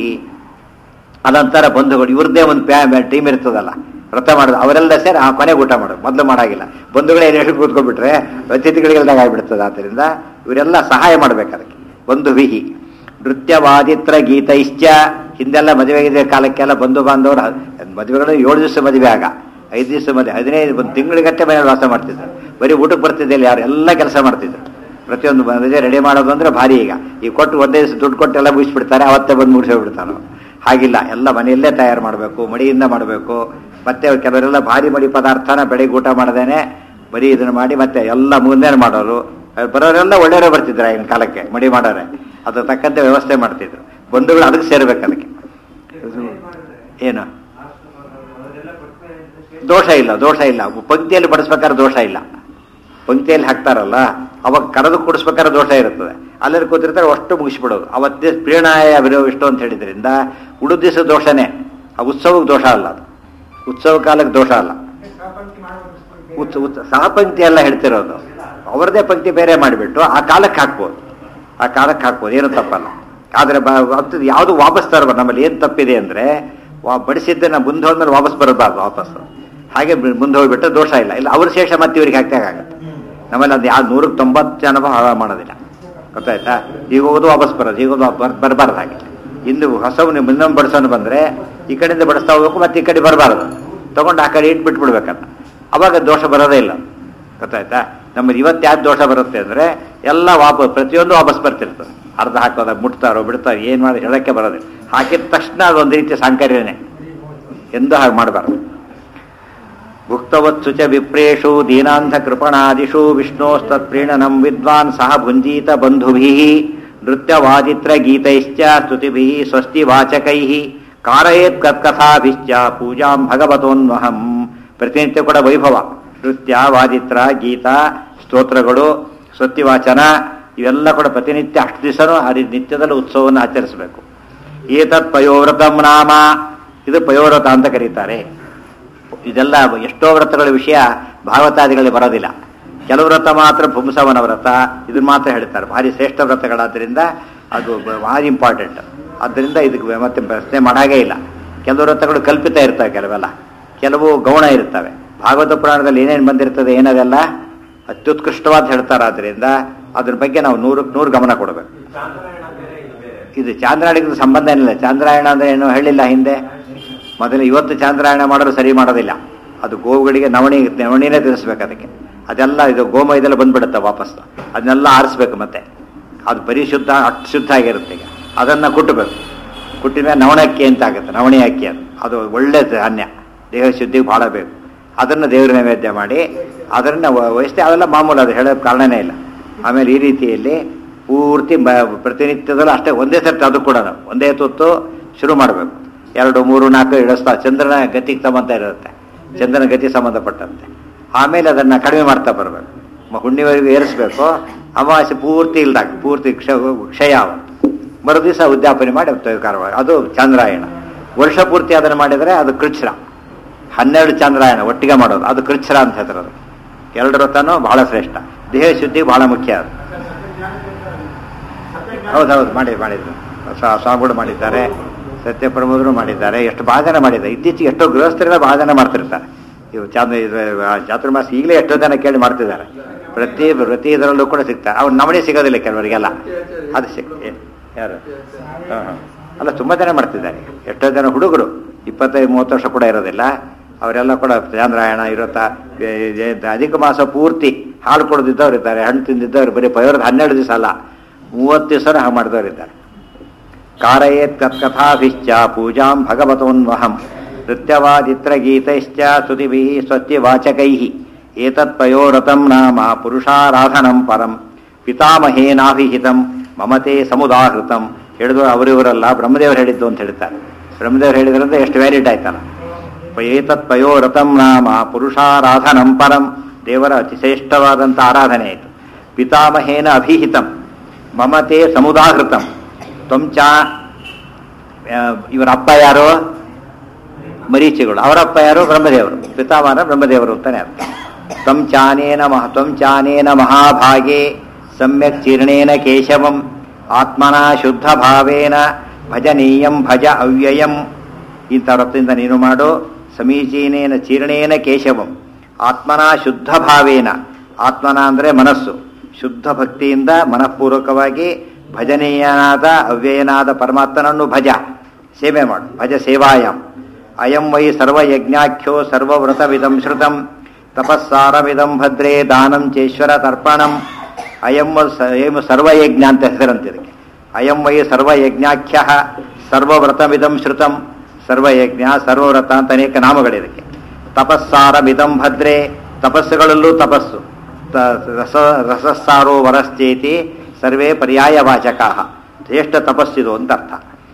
ಅನಂತರ ಬಂಧುಗಳು ಇವ್ರದ್ದೇ ಒಂದು ಪ್ಯಾ ಟೀಮ್ ಇರ್ತದಲ್ಲ ವ್ರತ ಮಾಡೋದು ಅವರೆಲ್ಲ ಸೇರಿ ಆ ಕೊನೆಗೆ ಊಟ ಮಾಡೋದು ಮೊದಲು ಮಾಡಾಗಿಲ್ಲ ಬಂಧುಗಳೇ ಏನು ಕೂತ್ಕೊಂಡ್ಬಿಟ್ರೆ ಅತಿಥಿಗಳಿಗೆಲ್ದಾಗ ಆಗ್ಬಿಡ್ತದೆ ಆದ್ದರಿಂದ ಇವರೆಲ್ಲ ಸಹಾಯ ಮಾಡ್ಬೇಕು ಅದಕ್ಕೆ ಬಂಧು ವಿಹಿ ನೃತ್ಯವಾದಿತ್ರ ಗೀತೈಶ್ಚ ಹಿಂದೆಲ್ಲ ಮದುವೆ ಗಿದುವೆ ಕಾಲಕ್ಕೆಲ್ಲ ಬಂಧು ಬಾಂಧವರು ಮದುವೆಗಳು ಏಳು ದಿವಸ ಮದುವೆ ಆಗ ಐದು ದಿವಸ ಮದುವೆ ಹದಿನೈದು ಒಂದು ತಿಂಗಳಿಗಟ್ಟೆ ಮನೆಯಲ್ಲಿ ವಾಸ ಮಾಡ್ತಿದ್ರು ಬರೀ ಊಟಕ್ಕೆ ಬರ್ತಿದ್ದಿಲ್ಲ ಯಾರು ಎಲ್ಲ ಕೆಲಸ ಮಾಡ್ತಿದ್ರು ಪ್ರತಿಯೊಂದು ಮದುವೆ ರೆಡಿ ಮಾಡೋದು ಅಂದ್ರೆ ಭಾರಿ ಈಗ ಈ ಕೊಟ್ಟು ಒಂದೇ ದಿವಸ ದುಡ್ಡು ಕೊಟ್ಟು ಎಲ್ಲ ಮುಗಿಸ್ಬಿಡ್ತಾರೆ ಅವತ್ತೇ ಬಂದು ಮುಗಿಸೋಗ್ಬಿಡ್ತಾನೆ ಹಾಗಿಲ್ಲ ಎಲ್ಲ ಮನೆಯಲ್ಲೇ ತಯಾರು ಮಾಡಬೇಕು ಮಡಿಯಿಂದ ಮಾಡಬೇಕು ಮತ್ತೆ ಕೆಲವರೆಲ್ಲ ಭಾರಿ ಮಡಿ ಪದಾರ್ಥನ ಬೆಳಿಗ್ಗೆ ಊಟ ಮಾಡದೇನೆ ಬರೀ ಇದನ್ನ ಮಾಡಿ ಮತ್ತೆ ಎಲ್ಲ ಮುಂದೆ ಮಾಡೋರು ಬರೋರೆಲ್ಲ ಒಳ್ಳೆಯವರೇ ಬರ್ತಿದ್ರು ಆಗಿನ ಕಾಲಕ್ಕೆ ಮಡಿ ಮಾಡೋರೆ ಅದ್ರ ತಕ್ಕಂತೆ ವ್ಯವಸ್ಥೆ ಮಾಡ್ತಿದ್ರು ಬಂಧುಗಳು ಅದಕ್ಕೆ ಸೇರ್ಬೇಕು ಅದಕ್ಕೆ ಏನು ದೋಷ ಇಲ್ಲ ದೋಷ ಇಲ್ಲ ಪಂಕ್ತಿಯಲ್ಲಿ ಬಡಿಸ್ಬೇಕಾದ್ರೆ ದೋಷ ಇಲ್ಲ ಪಂಕ್ತಿಯಲ್ಲಿ ಹಾಕ್ತಾರಲ್ಲ ಅವಾಗ ಕರೆದು ಕುಡಿಸ್ಬೇಕಾದ್ರೆ ದೋಷ ಇರುತ್ತದೆ ಅಲ್ಲಲ್ಲಿ ಕೂತಿರ್ತಾರೆ ಅಷ್ಟು ಮುಗಿಸ್ಬಿಡೋದು ಅವತ್ತೇ ಪ್ರೀಣಾಯ ವಿರೋ ಇಷ್ಟು ಅಂತ ಹೇಳಿದ್ರಿಂದ ಉಳಿದ ದಿವಸ ದೋಷನೇ ಆ ಉತ್ಸವಕ್ಕೆ ದೋಷ ಅಲ್ಲ ಅದು ಉತ್ಸವ ಕಾಲಕ್ಕೆ ದೋಷ ಅಲ್ಲ ಉತ್ಸ ಉತ್ಸ ಸಹಪಂಕ್ತಿ ಎಲ್ಲ ಹೇಳ್ತಿರೋದು ಅವರದೇ ಪಂಕ್ತಿ ಬೇರೆ ಮಾಡಿಬಿಟ್ಟು ಆ ಕಾಲಕ್ಕೆ ಹಾಕ್ಬೋದು ಆ ಕಾಲಕ್ಕೆ ಹಾಕ್ಬೋದು ಏನು ತಪ್ಪಲ್ಲ ಆದರೆ ಅಂಥದ್ದು ಯಾವುದು ವಾಪಸ್ ತರಬಾರ್ದು ನಮ್ಮಲ್ಲಿ ಏನು ತಪ್ಪಿದೆ ಅಂದರೆ ವಾ ಬಡಿಸಿದ್ದನ್ನ ಮುಂದೆ ಹೋದ್ಮೇಲೆ ವಾಪಸ್ ಬರಬಾರ್ದು ವಾಪಸ್ ಹಾಗೆ ಮುಂದೆ ಹೋಗ್ಬಿಟ್ಟು ದೋಷ ಇಲ್ಲ ಇಲ್ಲ ಅವ್ರ ಶೇಷ ಮತ್ತೆ ಇವ್ರಿಗೆ ಹಾಕ್ದಾಗತ್ತೆ ನಮ್ಮಲ್ಲಿ ಅದು ಯಾವ ನೂರಕ್ಕೆ ತೊಂಬತ್ತು ಜನ ಹಾಳು ಮಾಡೋದಿಲ್ಲ ಗೊತ್ತಾಯ್ತಾ ಈಗ ಹೋಗೋದು ವಾಪಸ್ ಬರೋದು ಈಗ ಹೋಗೋದು ಬರ್ ಬರಬಾರ್ದು ಹಾಗೆ ಇಂದು ಹೊಸವನು ಇನ್ನೊಂದು ಬಡಿಸೋನು ಬಂದರೆ ಈ ಕಡೆಯಿಂದ ಬಡಿಸ್ತಾ ಹೋಗ್ಬೇಕು ಮತ್ತೆ ಈ ಕಡೆ ಬರಬಾರ್ದು ತಗೊಂಡು ಆ ಕಡೆ ಇಟ್ಬಿಟ್ಟು ಬಿಡ್ಬೇಕಲ್ಲ ಅವಾಗ ದೋಷ ಬರೋದೇ ಇಲ್ಲ ಗೊತ್ತಾಯ್ತಾ ನಮ್ಮದು ಇವತ್ತು ಯಾವ್ದು ದೋಷ ಬರುತ್ತೆ ಅಂದರೆ ಎಲ್ಲ ವಾಪಸ್ ಪ್ರತಿಯೊಂದು ವಾಪಸ್ ಬರ್ತಿರ್ತದೆ ಅರ್ಧ ಹಾಕೋದಾಗ ಮುಟ್ತಾರೋ ಬಿಡ್ತಾರೋ ಏನು ಮಾಡಿ ಹೇಳಕ್ಕೆ ಬರೋದಿಲ್ಲ ಹಾಕಿದ ತಕ್ಷಣ ಅದೊಂದು ರೀತಿಯ ಸಾಂಕರ್ಯನೇ ಎಂದು ಹಾಗೆ ಮಾಡಬಾರ್ದು ಭುಕ್ತವತ್ಸು ಚ ವಿಪ್ರೇಷು ದೀನಾಂಧ ಕೃಪಣಾದಿಷು ವಿಷ್ಣೋಸ್ತತ್ಪ್ರೀಣನಂ ವಿದ್ವಾನ್ ಸಹ ಭುಂಜೀತ ಬಂಧುಭಿ ನೃತ್ಯವಾದಿತ್ರ ಗೀತೈಶ್ಚ ಸ್ತುತಿಭಿ ಸ್ವಸ್ತಿ ವಾಚಕೈ ಕಾರಯೇತ್ ಕಥಾಭಿಶ್ಚ ಪೂಜಾಂ ಭಗವತೋನ್ವಹಂ ಪ್ರತಿನಿತ್ಯ ಕೂಡ ವೈಭವ ನೃತ್ಯ ವಾದಿತ್ರ ಗೀತ ಸ್ತೋತ್ರಗಳು ಸ್ವಸ್ತಿವಾಚನ ಇವೆಲ್ಲ ಕೂಡ ಪ್ರತಿನಿತ್ಯ ಅಷ್ಟು ದಿವಸನೂ ಆ ರೀತಿ ನಿತ್ಯದಲ್ಲಿ ಉತ್ಸವವನ್ನು ಆಚರಿಸಬೇಕು ಏತತ್ ಪಯೋವ್ರತಂ ನಾಮ ಇದು ಪಯೋವ್ರತ ಅಂತ ಕರೀತಾರೆ ಇದೆಲ್ಲ ಎಷ್ಟೋ ವ್ರತಗಳ ವಿಷಯ ಭಾಗವತಾದಿಗಳಲ್ಲಿ ಬರೋದಿಲ್ಲ ಕೆಲವು ವ್ರತ ಮಾತ್ರ ಪುಂಸವನ ವ್ರತ ಇದನ್ನ ಮಾತ್ರ ಹೇಳ್ತಾರೆ ಭಾರಿ ಶ್ರೇಷ್ಠ ವ್ರತಗಳಾದ್ದರಿಂದ ಅದು ಬ- ಭಾರಿ ಇಂಪಾರ್ಟೆಂಟ್ ಆದ್ದರಿಂದ ಇದಕ್ಕೆ ಮತ್ತೆ ಪ್ರಶ್ನೆ ಮಾಡಾಗೇ ಇಲ್ಲ ಕೆಲವು ವ್ರತಗಳು ಕಲ್ಪಿತ ಇರ್ತವೆ ಕೆಲವೆಲ್ಲ ಕೆಲವು ಗೌಣ ಇರ್ತವೆ ಭಾಗವತ ಪುರಾಣದಲ್ಲಿ ಏನೇನು ಬಂದಿರ್ತದೆ ಏನದೆಲ್ಲ ಅತ್ಯುತ್ಕೃಷ್ಟವಾದ ಹೇಳ್ತಾರೆ ಆದ್ದರಿಂದ ಅದ್ರ ಬಗ್ಗೆ ನಾವು ನೂರಕ್ಕೆ ನೂರು ಗಮನ ಕೊಡಬೇಕು ಇದು ಚಾಂದ್ರಾಯಣಕ್ಕೆ ಸಂಬಂಧ ಏನಿಲ್ಲ ಚಾಂದ್ರಾಯಣ ಅಂದ್ರೆ ಏನು ಹೇಳಿಲ್ಲ ಹಿಂದೆ ಮೊದಲು ಇವತ್ತು ಚಾಂದ್ರಾಯಣ ಮಾಡೋರು ಸರಿ ಮಾಡೋದಿಲ್ಲ ಅದು ಗೋವುಗಳಿಗೆ ನವಣಿ ನವಣಿನೇ ತಿನ್ನಿಸ್ಬೇಕು ಅದಕ್ಕೆ ಅದೆಲ್ಲ ಇದು ಗೋಮ ಇದೆಲ್ಲ ಬಂದ್ಬಿಡುತ್ತೆ ವಾಪಸ್ ಅದನ್ನೆಲ್ಲ ಆರಿಸ್ಬೇಕು ಮತ್ತೆ ಅದು ಬರೀ ಶುದ್ಧ ಅಷ್ಟು ಶುದ್ಧ ಆಗಿರುತ್ತೆ ಈಗ ಅದನ್ನು ಕುಟ್ಟಬೇಕು ಕುಟ್ಟಿದ ಮೇಲೆ ನವಣಕ್ಕಿ ಅಂತ ಆಗುತ್ತೆ ನವಣಿ ಅಕ್ಕಿ ಅದು ಅದು ಒಳ್ಳೆ ಧಾನ್ಯ ದೇಹ ಶುದ್ಧಿಗೆ ಭಾಳ ಬೇಕು ಅದನ್ನು ದೇವ್ರ ನೈವೇದ್ಯ ಮಾಡಿ ಅದನ್ನು ವಹಿಸ್ತೆ ಅವೆಲ್ಲ ಮಾಮೂಲು ಅದು ಹೇಳೋ ಕಾರಣನೇ ಇಲ್ಲ ಆಮೇಲೆ ಈ ರೀತಿಯಲ್ಲಿ ಪೂರ್ತಿ ಬ- ಪ್ರತಿನಿತ್ಯದಲ್ಲೂ ಅಷ್ಟೇ ಒಂದೇ ಸರ್ತಿ ಅದು ಕೂಡ ಒಂದೇ ತುತ್ತು ಶುರು ಮಾಡಬೇಕು ಎರಡು ಮೂರು ನಾಲ್ಕು ಇಳಿಸ್ತಾ ಚಂದ್ರನ ಗತಿಗೆ ಸಂಬಂಧ ಇರುತ್ತೆ ಚಂದ್ರನ ಗತಿ ಸಂಬಂಧಪಟ್ಟಂತೆ ಆಮೇಲೆ ಅದನ್ನು ಕಡಿಮೆ ಮಾಡ್ತಾ ಬರಬೇಕು ಹುಣ್ಣಿವರೆಗೂ ಏರಿಸ್ಬೇಕು ಅಮಾವಾಸ್ಯೆ ಪೂರ್ತಿ ಇಲ್ದಾಗ ಪೂರ್ತಿ ಕ್ಷ ಕ್ಷಯ ಅವತ್ತು ಮರು ದಿವಸ ಉದ್ಯಾಪನೆ ಮಾಡಿ ಕಾರ್ಯವಾಗಿ ಅದು ಚಂದ್ರಾಯಣ ವರ್ಷ ಪೂರ್ತಿ ಅದನ್ನು ಮಾಡಿದರೆ ಅದು ಕೃಚ್ಛ್ರ ಹನ್ನೆರಡು ಚಂದ್ರಾಯಣ ಒಟ್ಟಿಗೆ ಮಾಡೋದು ಅದು ಕೃಚ್ಛ್ರ ಅಂತ ಹೇಳ್ತಾರೆ ಅದು ಎರಡು ವ್ರತನೂ ಬಹಳ ಶ್ರೇಷ್ಠ ದೇಹ ಶುದ್ಧಿ ಬಹಳ ಮುಖ್ಯ ಅದು ಹೌದೌದು ಮಾಡಿ ಮಾಡಿದ್ರು ಸ್ವಾ- ಸ್ವಾಮಿಗಳು ಮಾಡಿದ್ದಾರೆ ಸತ್ಯಪ್ರಮೋದರು ಮಾಡಿದ್ದಾರೆ ಎಷ್ಟು ಭಾಳ ಜನ ಮಾಡಿದ್ದಾರೆ ಇತ್ತೀಚೆಗೆ ಎಷ್ಟೋ ಗೃಹಸ್ಥರೆಲ್ಲ ಭಾಳ ಜನ ಮಾಡ್ತಿರ್ತಾರೆ ಇವು ಚಾಂದ್ರ ಇದು, ಆ, ಚಾತುರ್ಮಾಸ ಈಗಲೇ ಎಷ್ಟೋ ಜನ ಕೇಳಿ ಮಾಡ್ತಿದ್ದಾರೆ ಪ್ರತಿ ಪ್ರತಿ ಇದರಲ್ಲೂ ಕೂಡ ಸಿಗ್ತಾರೆ ಅವ್ರು ನಮಣಿ ಸಿಗೋದಿಲ್ಲ ಕೆಲವರಿಗೆಲ್ಲ ಅದು ಸಿಕ್ ಏ- ಯಾರು ಹಾಂ ಹಾಂ ಅಲ್ಲ ತುಂಬ ಜನ ಮಾಡ್ತಿದ್ದಾರೆ ಎಷ್ಟೋ ಜನ ಹುಡುಗರು ಇಪ್ಪತ್ತೈದು ಮೂವತ್ತು ವರ್ಷ ಕೂಡ ಇರೋದಿಲ್ಲ ಅವರೆಲ್ಲ ಕೂಡ ಚಾಂದ್ರಾಯಣ ಇರುತ್ತಾ ಅಧಿಕ ಮಾಸ ಪೂರ್ತಿ ಹಾಲು ಕೊಡದಿದ್ದವ್ರು ಇದ್ದಾರೆ ಹಣ್ಣು ತಿಂದಿದ್ದವ್ರು ಬರೀ ಪೈವರದ ಹನ್ನೆರಡು ದಿವಸ ಅಲ್ಲ ಮೂವತ್ತು ದಿವಸ ಹಾಗೆ ಮಾಡಿದವರು ಇದ್ದಾರೆ ಕಾರಯೇತ್ ಕಥಾಭಿಶ್ಚ ಪೂಜಾಂ ಭಗವತೋನ್ವಹಂ ನೃತ್ಯವಾದಿತ್ರ ಗೀತೈಶ್ಚ ಸ್ತುತಿಭಿ ಸ್ವಸ್ತಿವಾಚಕೈ ಏತತ್ ಪಯೋರಥಂ ನಾಮ ಪುರುಷಾರಾಧನಂ ಪರಂ ಪಿತಾಮಹೇನಾಭಿಹಿತಂ ಮಮತೆ ಸಮುದಾಹೃತಂ ಹೇಳಿದ್ರು ಅವರಿವರಲ್ಲ ಬ್ರಹ್ಮದೇವರು ಹೇಳಿದ್ದು ಅಂತ ಹೇಳ್ತಾರೆ ಬ್ರಹ್ಮದೇವರು ಹೇಳಿದ್ರಂದ್ರೆ ಎಷ್ಟು ವ್ಯಾಲಿಡ್ ಆಯ್ತಲ್ಲ ಏತತ್ ಪಯೋರಥಂ ನಾಮ ಪುರುಷಾರಾಧನಂ ಪರಂ ದೇವರ ಅತಿಶ್ರೇಷ್ಠವಾದಂಥ ಆರಾಧನೆ ಆಯಿತು ಪಿತಾಮಹೇನ ಅಭಿಹಿತಂ ಮಮತೆ ಸಮುದಾಹೃತಂ ತ್ವಂಚ ಆ, ಇವರ ಅಪ್ಪ ಯಾರು ಮರೀಚಿಗಳು ಅವರಪ್ಪ ಯಾರು ಬ್ರಹ್ಮದೇವರು ಪಿತಾಮಹನ ಬ್ರಹ್ಮದೇವರು ಅಂತಾನೆ ಅರ್ಥ ತ್ವಂಚಾನೇನ ಮಹ ತ್ವಂಚಾನೇನ ಮಹಾಭಾಗೆ ಸಮ್ಯಕ್ ಚೀರ್ಣೇನ ಕೇಶವಂ ಆತ್ಮನ ಶುದ್ಧ ಭಾವೇನ ಭಜನೀಯಂ ಭಜ ಅವ್ಯಯಂ ಇಂಥ ವ್ರತದಿಂದ ನೀನು ಮಾಡು ಸಮೀಚೀನೇನ ಚೀರ್ಣೇನ ಕೇಶವಂ ಆತ್ಮನ ಶುದ್ಧ ಭಾವೇನ ಆತ್ಮನ ಅಂದರೆ ಮನಸ್ಸು ಶುದ್ಧ ಭಕ್ತಿಯಿಂದ ಮನಃಪೂರ್ವಕವಾಗಿ ಭಜನೀಯನಾದ ಅವ್ಯಯನಾದ ಪರಮಾತ್ಮನನ್ನು ಭಜ ಸೇವೆ ಮಾಡು ಭಜ ಸೇವಾಯಂ ಅಯಂ ವೈ ಸರ್ವಯಜ್ಞಾಖ್ಯೋ ಸರ್ವವ್ರತವಿದಂ ಶ್ರುತಂ ತಪಸ್ಸಾರವಿದಂ ಭದ್ರೇ ದಾನಂ ಚೇಶ್ವರ ತರ್ಪಣಂ ಅಯಂ ಸ- ಏಂ ಸರ್ವಯಜ್ಞ ಅಂತ ಹೆಸರಂತ ಇದಕ್ಕೆ ಅಯಂ ವೈ ಸರ್ವಯಜ್ಞಾಖ್ಯ ಸರ್ವವ್ರತಮಿದಂ ಶ್ರುತಂ ಸರ್ವಯಜ್ಞ ಸರ್ವವ್ರತ ಅಂತ ಅನೇಕ ನಾಮಗಳಿದಕ್ಕೆ ತಪಸ್ಸಾರಮಿದಂ ಭದ್ರೆ ತಪಸ್ಸುಗಳಲ್ಲೂ ತಪಸ್ಸು ತ- ರಸ ರಸಸ್ಸಾರೋ ವರಶ್ಚೇತಿ ಸರ್ವೇ ಪರ್ಯಾಯವಾಚಕ ಶ್ರೇಷ್ಠ ತಪಸ್ಸಿದು ಅಂತ ಅರ್ಥ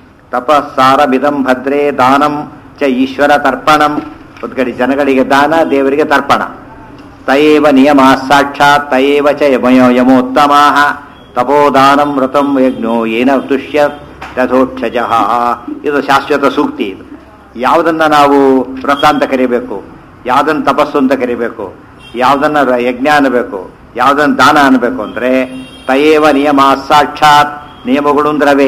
ತಪಸ್ಸಾರಮಿದಂ ಭದ್ರೇ ದಾನಂ ಚ ಈಶ್ವರ ತರ್ಪಣಂ ಒಂದು ಕಡೆ ಜನಗಳಿಗೆ ದಾನ ದೇವರಿಗೆ ತರ್ಪಣ ತಯೇವ ನಿಯಮ ಸಾಕ್ಷಾತ್ ತಯೇವ ಚ ಯಮಯೋ ಯಮೋತ್ತಮಾ ತಪೋದಾನಂ ವ್ರತಂ ಯಜ್ಞೋ ಏನ ತುಷ್ಯ ತಥೋಕ್ಷಜ ಇದು ಶಾಶ್ವತ ಸೂಕ್ತಿ ಇದು ಯಾವುದನ್ನ ನಾವು ವ್ರತ ಅಂತ ಕರಿಬೇಕು ಯಾವುದನ್ನ ತಪಸ್ಸು ಅಂತ ಕರಿಬೇಕು ಯಾವುದನ್ನ ರ- ಯಜ್ಞ ಅನ್ನಬೇಕು ಯಾವುದನ್ನ ದಾನ ಅನ್ನಬೇಕು ಅಂದ್ರೆ ತಯೇವ ನಿಯಮ ಸಾಕ್ಷಾತ್ ನಿಯಮಗಳು ಅಂದ್ರವೇ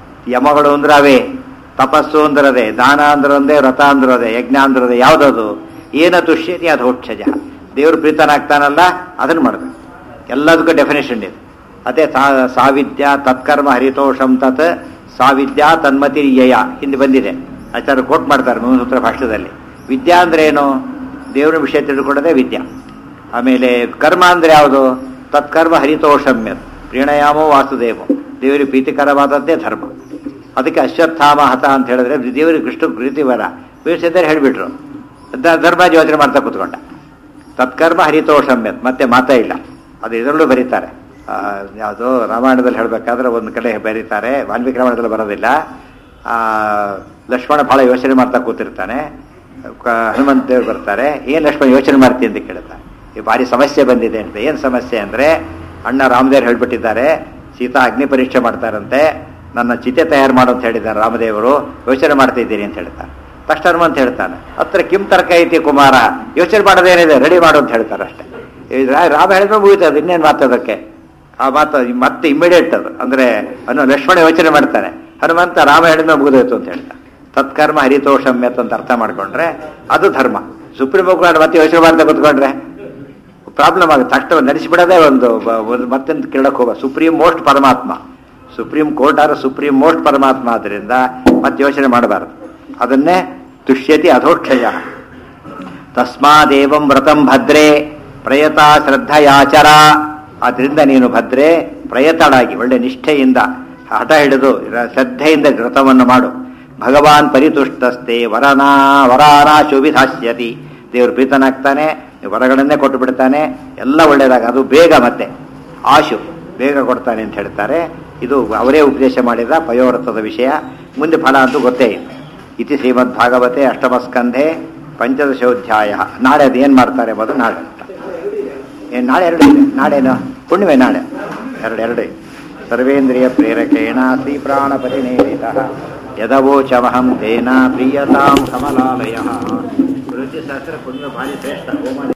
ಯಮಗಳು ಅಂದ್ರೆ ಅವೇ ತಪಸ್ಸು ಅಂದ್ರದೆ ದಾನ ಅಂದ್ರೊಂದೇ ವ್ರತ ಅಂದ್ರದೆ ಯಜ್ಞ ಅಂದ್ರದೆ ಯಾವುದದು ಏನ ತುಷ್ಯತಿ ಅದು ಹೋಕ್ಷಜ ದೇವರು ಪ್ರೀತನಾಗ್ತಾನಲ್ಲ ಅದನ್ನು ಮಾಡಬೇಕು ಎಲ್ಲದಕ್ಕೂ ಡೆಫಿನೇಷನ್ ಇದೆ ಅದೇ ಸಾ- ಸಾವಿದ್ಯ ತತ್ಕರ್ಮ ಹರಿತೋಷಂ ತತ್ ಸಾವಿದ್ಯಾ ತನ್ಮತಿರ್ಯಯ ಹಿಂದೆ ಬಂದಿದೆ ಆಚಾರ್ಯ ಕೋಟ್ ಮಾಡ್ತಾರೆ ಸೂತ್ರ ಭಾಷ್ಯದಲ್ಲಿ ವಿದ್ಯಾ ಅಂದ್ರೆ ಏನು ದೇವರ ವಿಷಯ ತಿಳ್ಕೊಳ್ಳೋದೇ ವಿದ್ಯಾ ಆಮೇಲೆ ಕರ್ಮ ಅಂದ್ರೆ ಯಾವುದು ತತ್ಕರ್ಮ ಹರಿತೋಷಮ್ಯ ಪ್ರೀಣಯಾಮೋ ವಾಸುದೇವೋ ದೇವರಿಗೆ ಪ್ರೀತಿಕರವಾದದ್ದೇ ಧರ್ಮ ಅದಕ್ಕೆ ಅಶ್ವತ್ಥಾಮ ಹತ ಅಂತ ಹೇಳಿದ್ರೆ ದೇವರಿಗೆ ಕೃಷ್ಣ ಪ್ರೀತಿ ವರ ವೀರಸಿದ್ದರೆ ಹೇಳಿಬಿಟ್ರು ದ- ಧರ್ಮ ಯೋಚನೆ ಮಾಡ್ತಾ ಕೂತ್ಕೊಂಡ ತತ್ಕರ್ಮ ಹರಿತೋಷಮ್ಯತ್ ಮತ್ತೆ ಮಾತೇ ಇಲ್ಲ ಅದು ಇದರಲ್ಲೂ ಬರೀತಾರೆ ಯಾವುದು ರಾಮಾಯಣದಲ್ಲಿ ಹೇಳಬೇಕಾದ್ರೆ ಒಂದು ಕಡೆ ಬರೀತಾರೆ ವಾಲ್ಮೀಕಿ ರಾಮಾಯಣದಲ್ಲಿ ಬರೋದಿಲ್ಲ ಆ, ಲಕ್ಷ್ಮಣ ಬಹಳ ಯೋಚನೆ ಮಾಡ್ತಾ ಕೂತಿರ್ತಾನೆ ಕ- ಹನುಮಂತ ದೇವ್ರು ಬರ್ತಾರೆ ಏನು ಲಕ್ಷ್ಮಣ ಯೋಚನೆ ಮಾಡ್ತೀನಿ ಅಂತ ಕೇಳ್ತಾರೆ ಈ ಭಾರಿ ಸಮಸ್ಯೆ ಬಂದಿದೆ ಅಂತ ಏನು ಸಮಸ್ಯೆ ಅಂದರೆ ಅಣ್ಣ ರಾಮದೇವ್ರು ಹೇಳ್ಬಿಟ್ಟಿದ್ದಾರೆ ಸೀತಾ ಅಗ್ನಿ ಪರೀಕ್ಷೆ ಮಾಡ್ತಾರಂತೆ ನನ್ನ ಚಿತೆ ತಯಾರು ಮಾಡು ಅಂತ ಹೇಳಿದ್ದಾರೆ ರಾಮದೇವರು ಯೋಚನೆ ಮಾಡ್ತಾ ಇದ್ದೀನಿ ಅಂತ ಹೇಳ್ತಾರೆ ತಕ್ಷಣ ಹನುಮಂತ ಹೇಳ್ತಾನೆ ಹತ್ರ ಕಿಮ್ ತರ್ಕ ಐತಿ ಕುಮಾರ ಯೋಚನೆ ಮಾಡೋದೇನಿದೆ ರೆಡಿ ಮಾಡು ಅಂತ ಹೇಳ್ತಾರೆ ಅಷ್ಟೇ ಈ ರಾ- ರಾಮ ಹೇಳಿದ್ರೆ ಮುಗಿತದೆ ಇನ್ನೇನು ಮಾತದಕ್ಕೆ ಆ ಮಾತು ಮತ್ತೆ ಇಮಿಡಿಯೇಟ್ ಅದು ಅಂದ್ರೆ ಅನ್ನು ಲಕ್ಷ್ಮಣ ಯೋಚನೆ ಮಾಡ್ತಾನೆ ಹನುಮಂತ ರಾಮ ಹೇಳಿದ್ರೆ ಮುಗಿದೋಯ್ತು ಅಂತ ಹೇಳ್ತಾನೆ ತತ್ಕರ್ಮ ಹರಿತೋಷಮ್ಯತ್ ಅಂತ ಅರ್ಥ ಮಾಡ್ಕೊಂಡ್ರೆ ಅದು ಧರ್ಮ ಸುಪ್ರೀಂ ಕೋರ್ಟ್ ಮತ್ತೆ ಯೋಚನೆ ಮಾಡ್ತಾ ಕೂತ್ಕೊಂಡ್ರೆ ಪ್ರಾಬ್ಲಮ್ ಆಗುತ್ತೆ ತಕ್ಷಣ ನಡೆಸಿಬಿಡೋದೇ ಒಂದು ಬ- ಒಂದು ಮತ್ತೆಂದು ಕೇಳಕ್ ಹೋಗ ಸುಪ್ರೀಂ ಮೋಸ್ಟ್ ಪರಮಾತ್ಮ ಸುಪ್ರೀಂ ಕೋರ್ಟ್ ಆದ್ರೆ ಸುಪ್ರೀಂ ಮೋಸ್ಟ್ ಪರಮಾತ್ಮ ಆದ್ರಿಂದ ಮತ್ತೆ ಯೋಚನೆ ಮಾಡಬಾರದು ಅದನ್ನೇ ತುಷ್ಯತಿ ಅಧೋಕ್ಷಯ ತಸ್ಮಾದೇವಂ ವ್ರತಂ ಭದ್ರೇ ಪ್ರಯತ ಶ್ರದ್ಧಯಾಚರ ಆದ್ರಿಂದ ನೀನು ಭದ್ರೆ ಪ್ರಯತಳಾಗಿ ಒಳ್ಳೆ ನಿಷ್ಠೆಯಿಂದ ಹಠ ಹಿಡಿದು ರ- ಶ್ರದ್ಧೆಯಿಂದ ವ್ರತವನ್ನು ಮಾಡು ಭಗವಾನ್ ಪರಿತುಷ್ಟಸ್ತೆ ವರನಾ ವರಾನ ಶುಭಿಧಾಸ್ಯತಿ ದೇವರು ಪ್ರೀತನಾಗ್ತಾನೆ ವರಗಳನ್ನೇ ಕೊಟ್ಟು ಬಿಡ್ತಾನೆ ಎಲ್ಲ ಒಳ್ಳೇದಾಗ ಅದು ಬೇಗ ಮತ್ತೆ ಆಶು ಬೇಗ ಕೊಡ್ತಾನೆ ಅಂತ ಹೇಳ್ತಾರೆ ಇದು ಅವರೇ ಉಪದೇಶ ಮಾಡಿದ ಪಯೋವ್ರತದ ವಿಷಯ ಮುಂದೆ ಫಲ ಅಂತೂ ಗೊತ್ತೇ ಇದೆ ಇತಿ ಶ್ರೀಮದ್ ಭಾಗವತೆ ಅಷ್ಟಮಸ್ಕಂಧೆ ಪಂಚದಶೋಧ್ಯಾಯ ನಾಳೆ ಅದು ಏನು ಮಾಡ್ತಾರೆ ಎಂಬುದು ನಾಳೆ ಏನು ನಾಳೆ ಎರಡು ಇದೆ ನಾಳೆನು ಹುಣ್ಣಿಮೆ ನಾಳೆ ಎರಡು ಎರಡು ಇದೆ. ಸರ್ವೇಂದ್ರಿಯ ಪ್ರೇರಕೇಣ ಶ್ರೀ ಪ್ರಾಣಪತಿ ನೇರಿತ ಯದವೋಚಮಹಂ ತೇನ ಪ್ರಿಯತಾಂ ಕಮಲಾಲಯ ಸಹಸ್ರ ಪುಣ್ಯ ಭಾರಿ ಶ್ರೇಷ್ಠ ಹೋಮ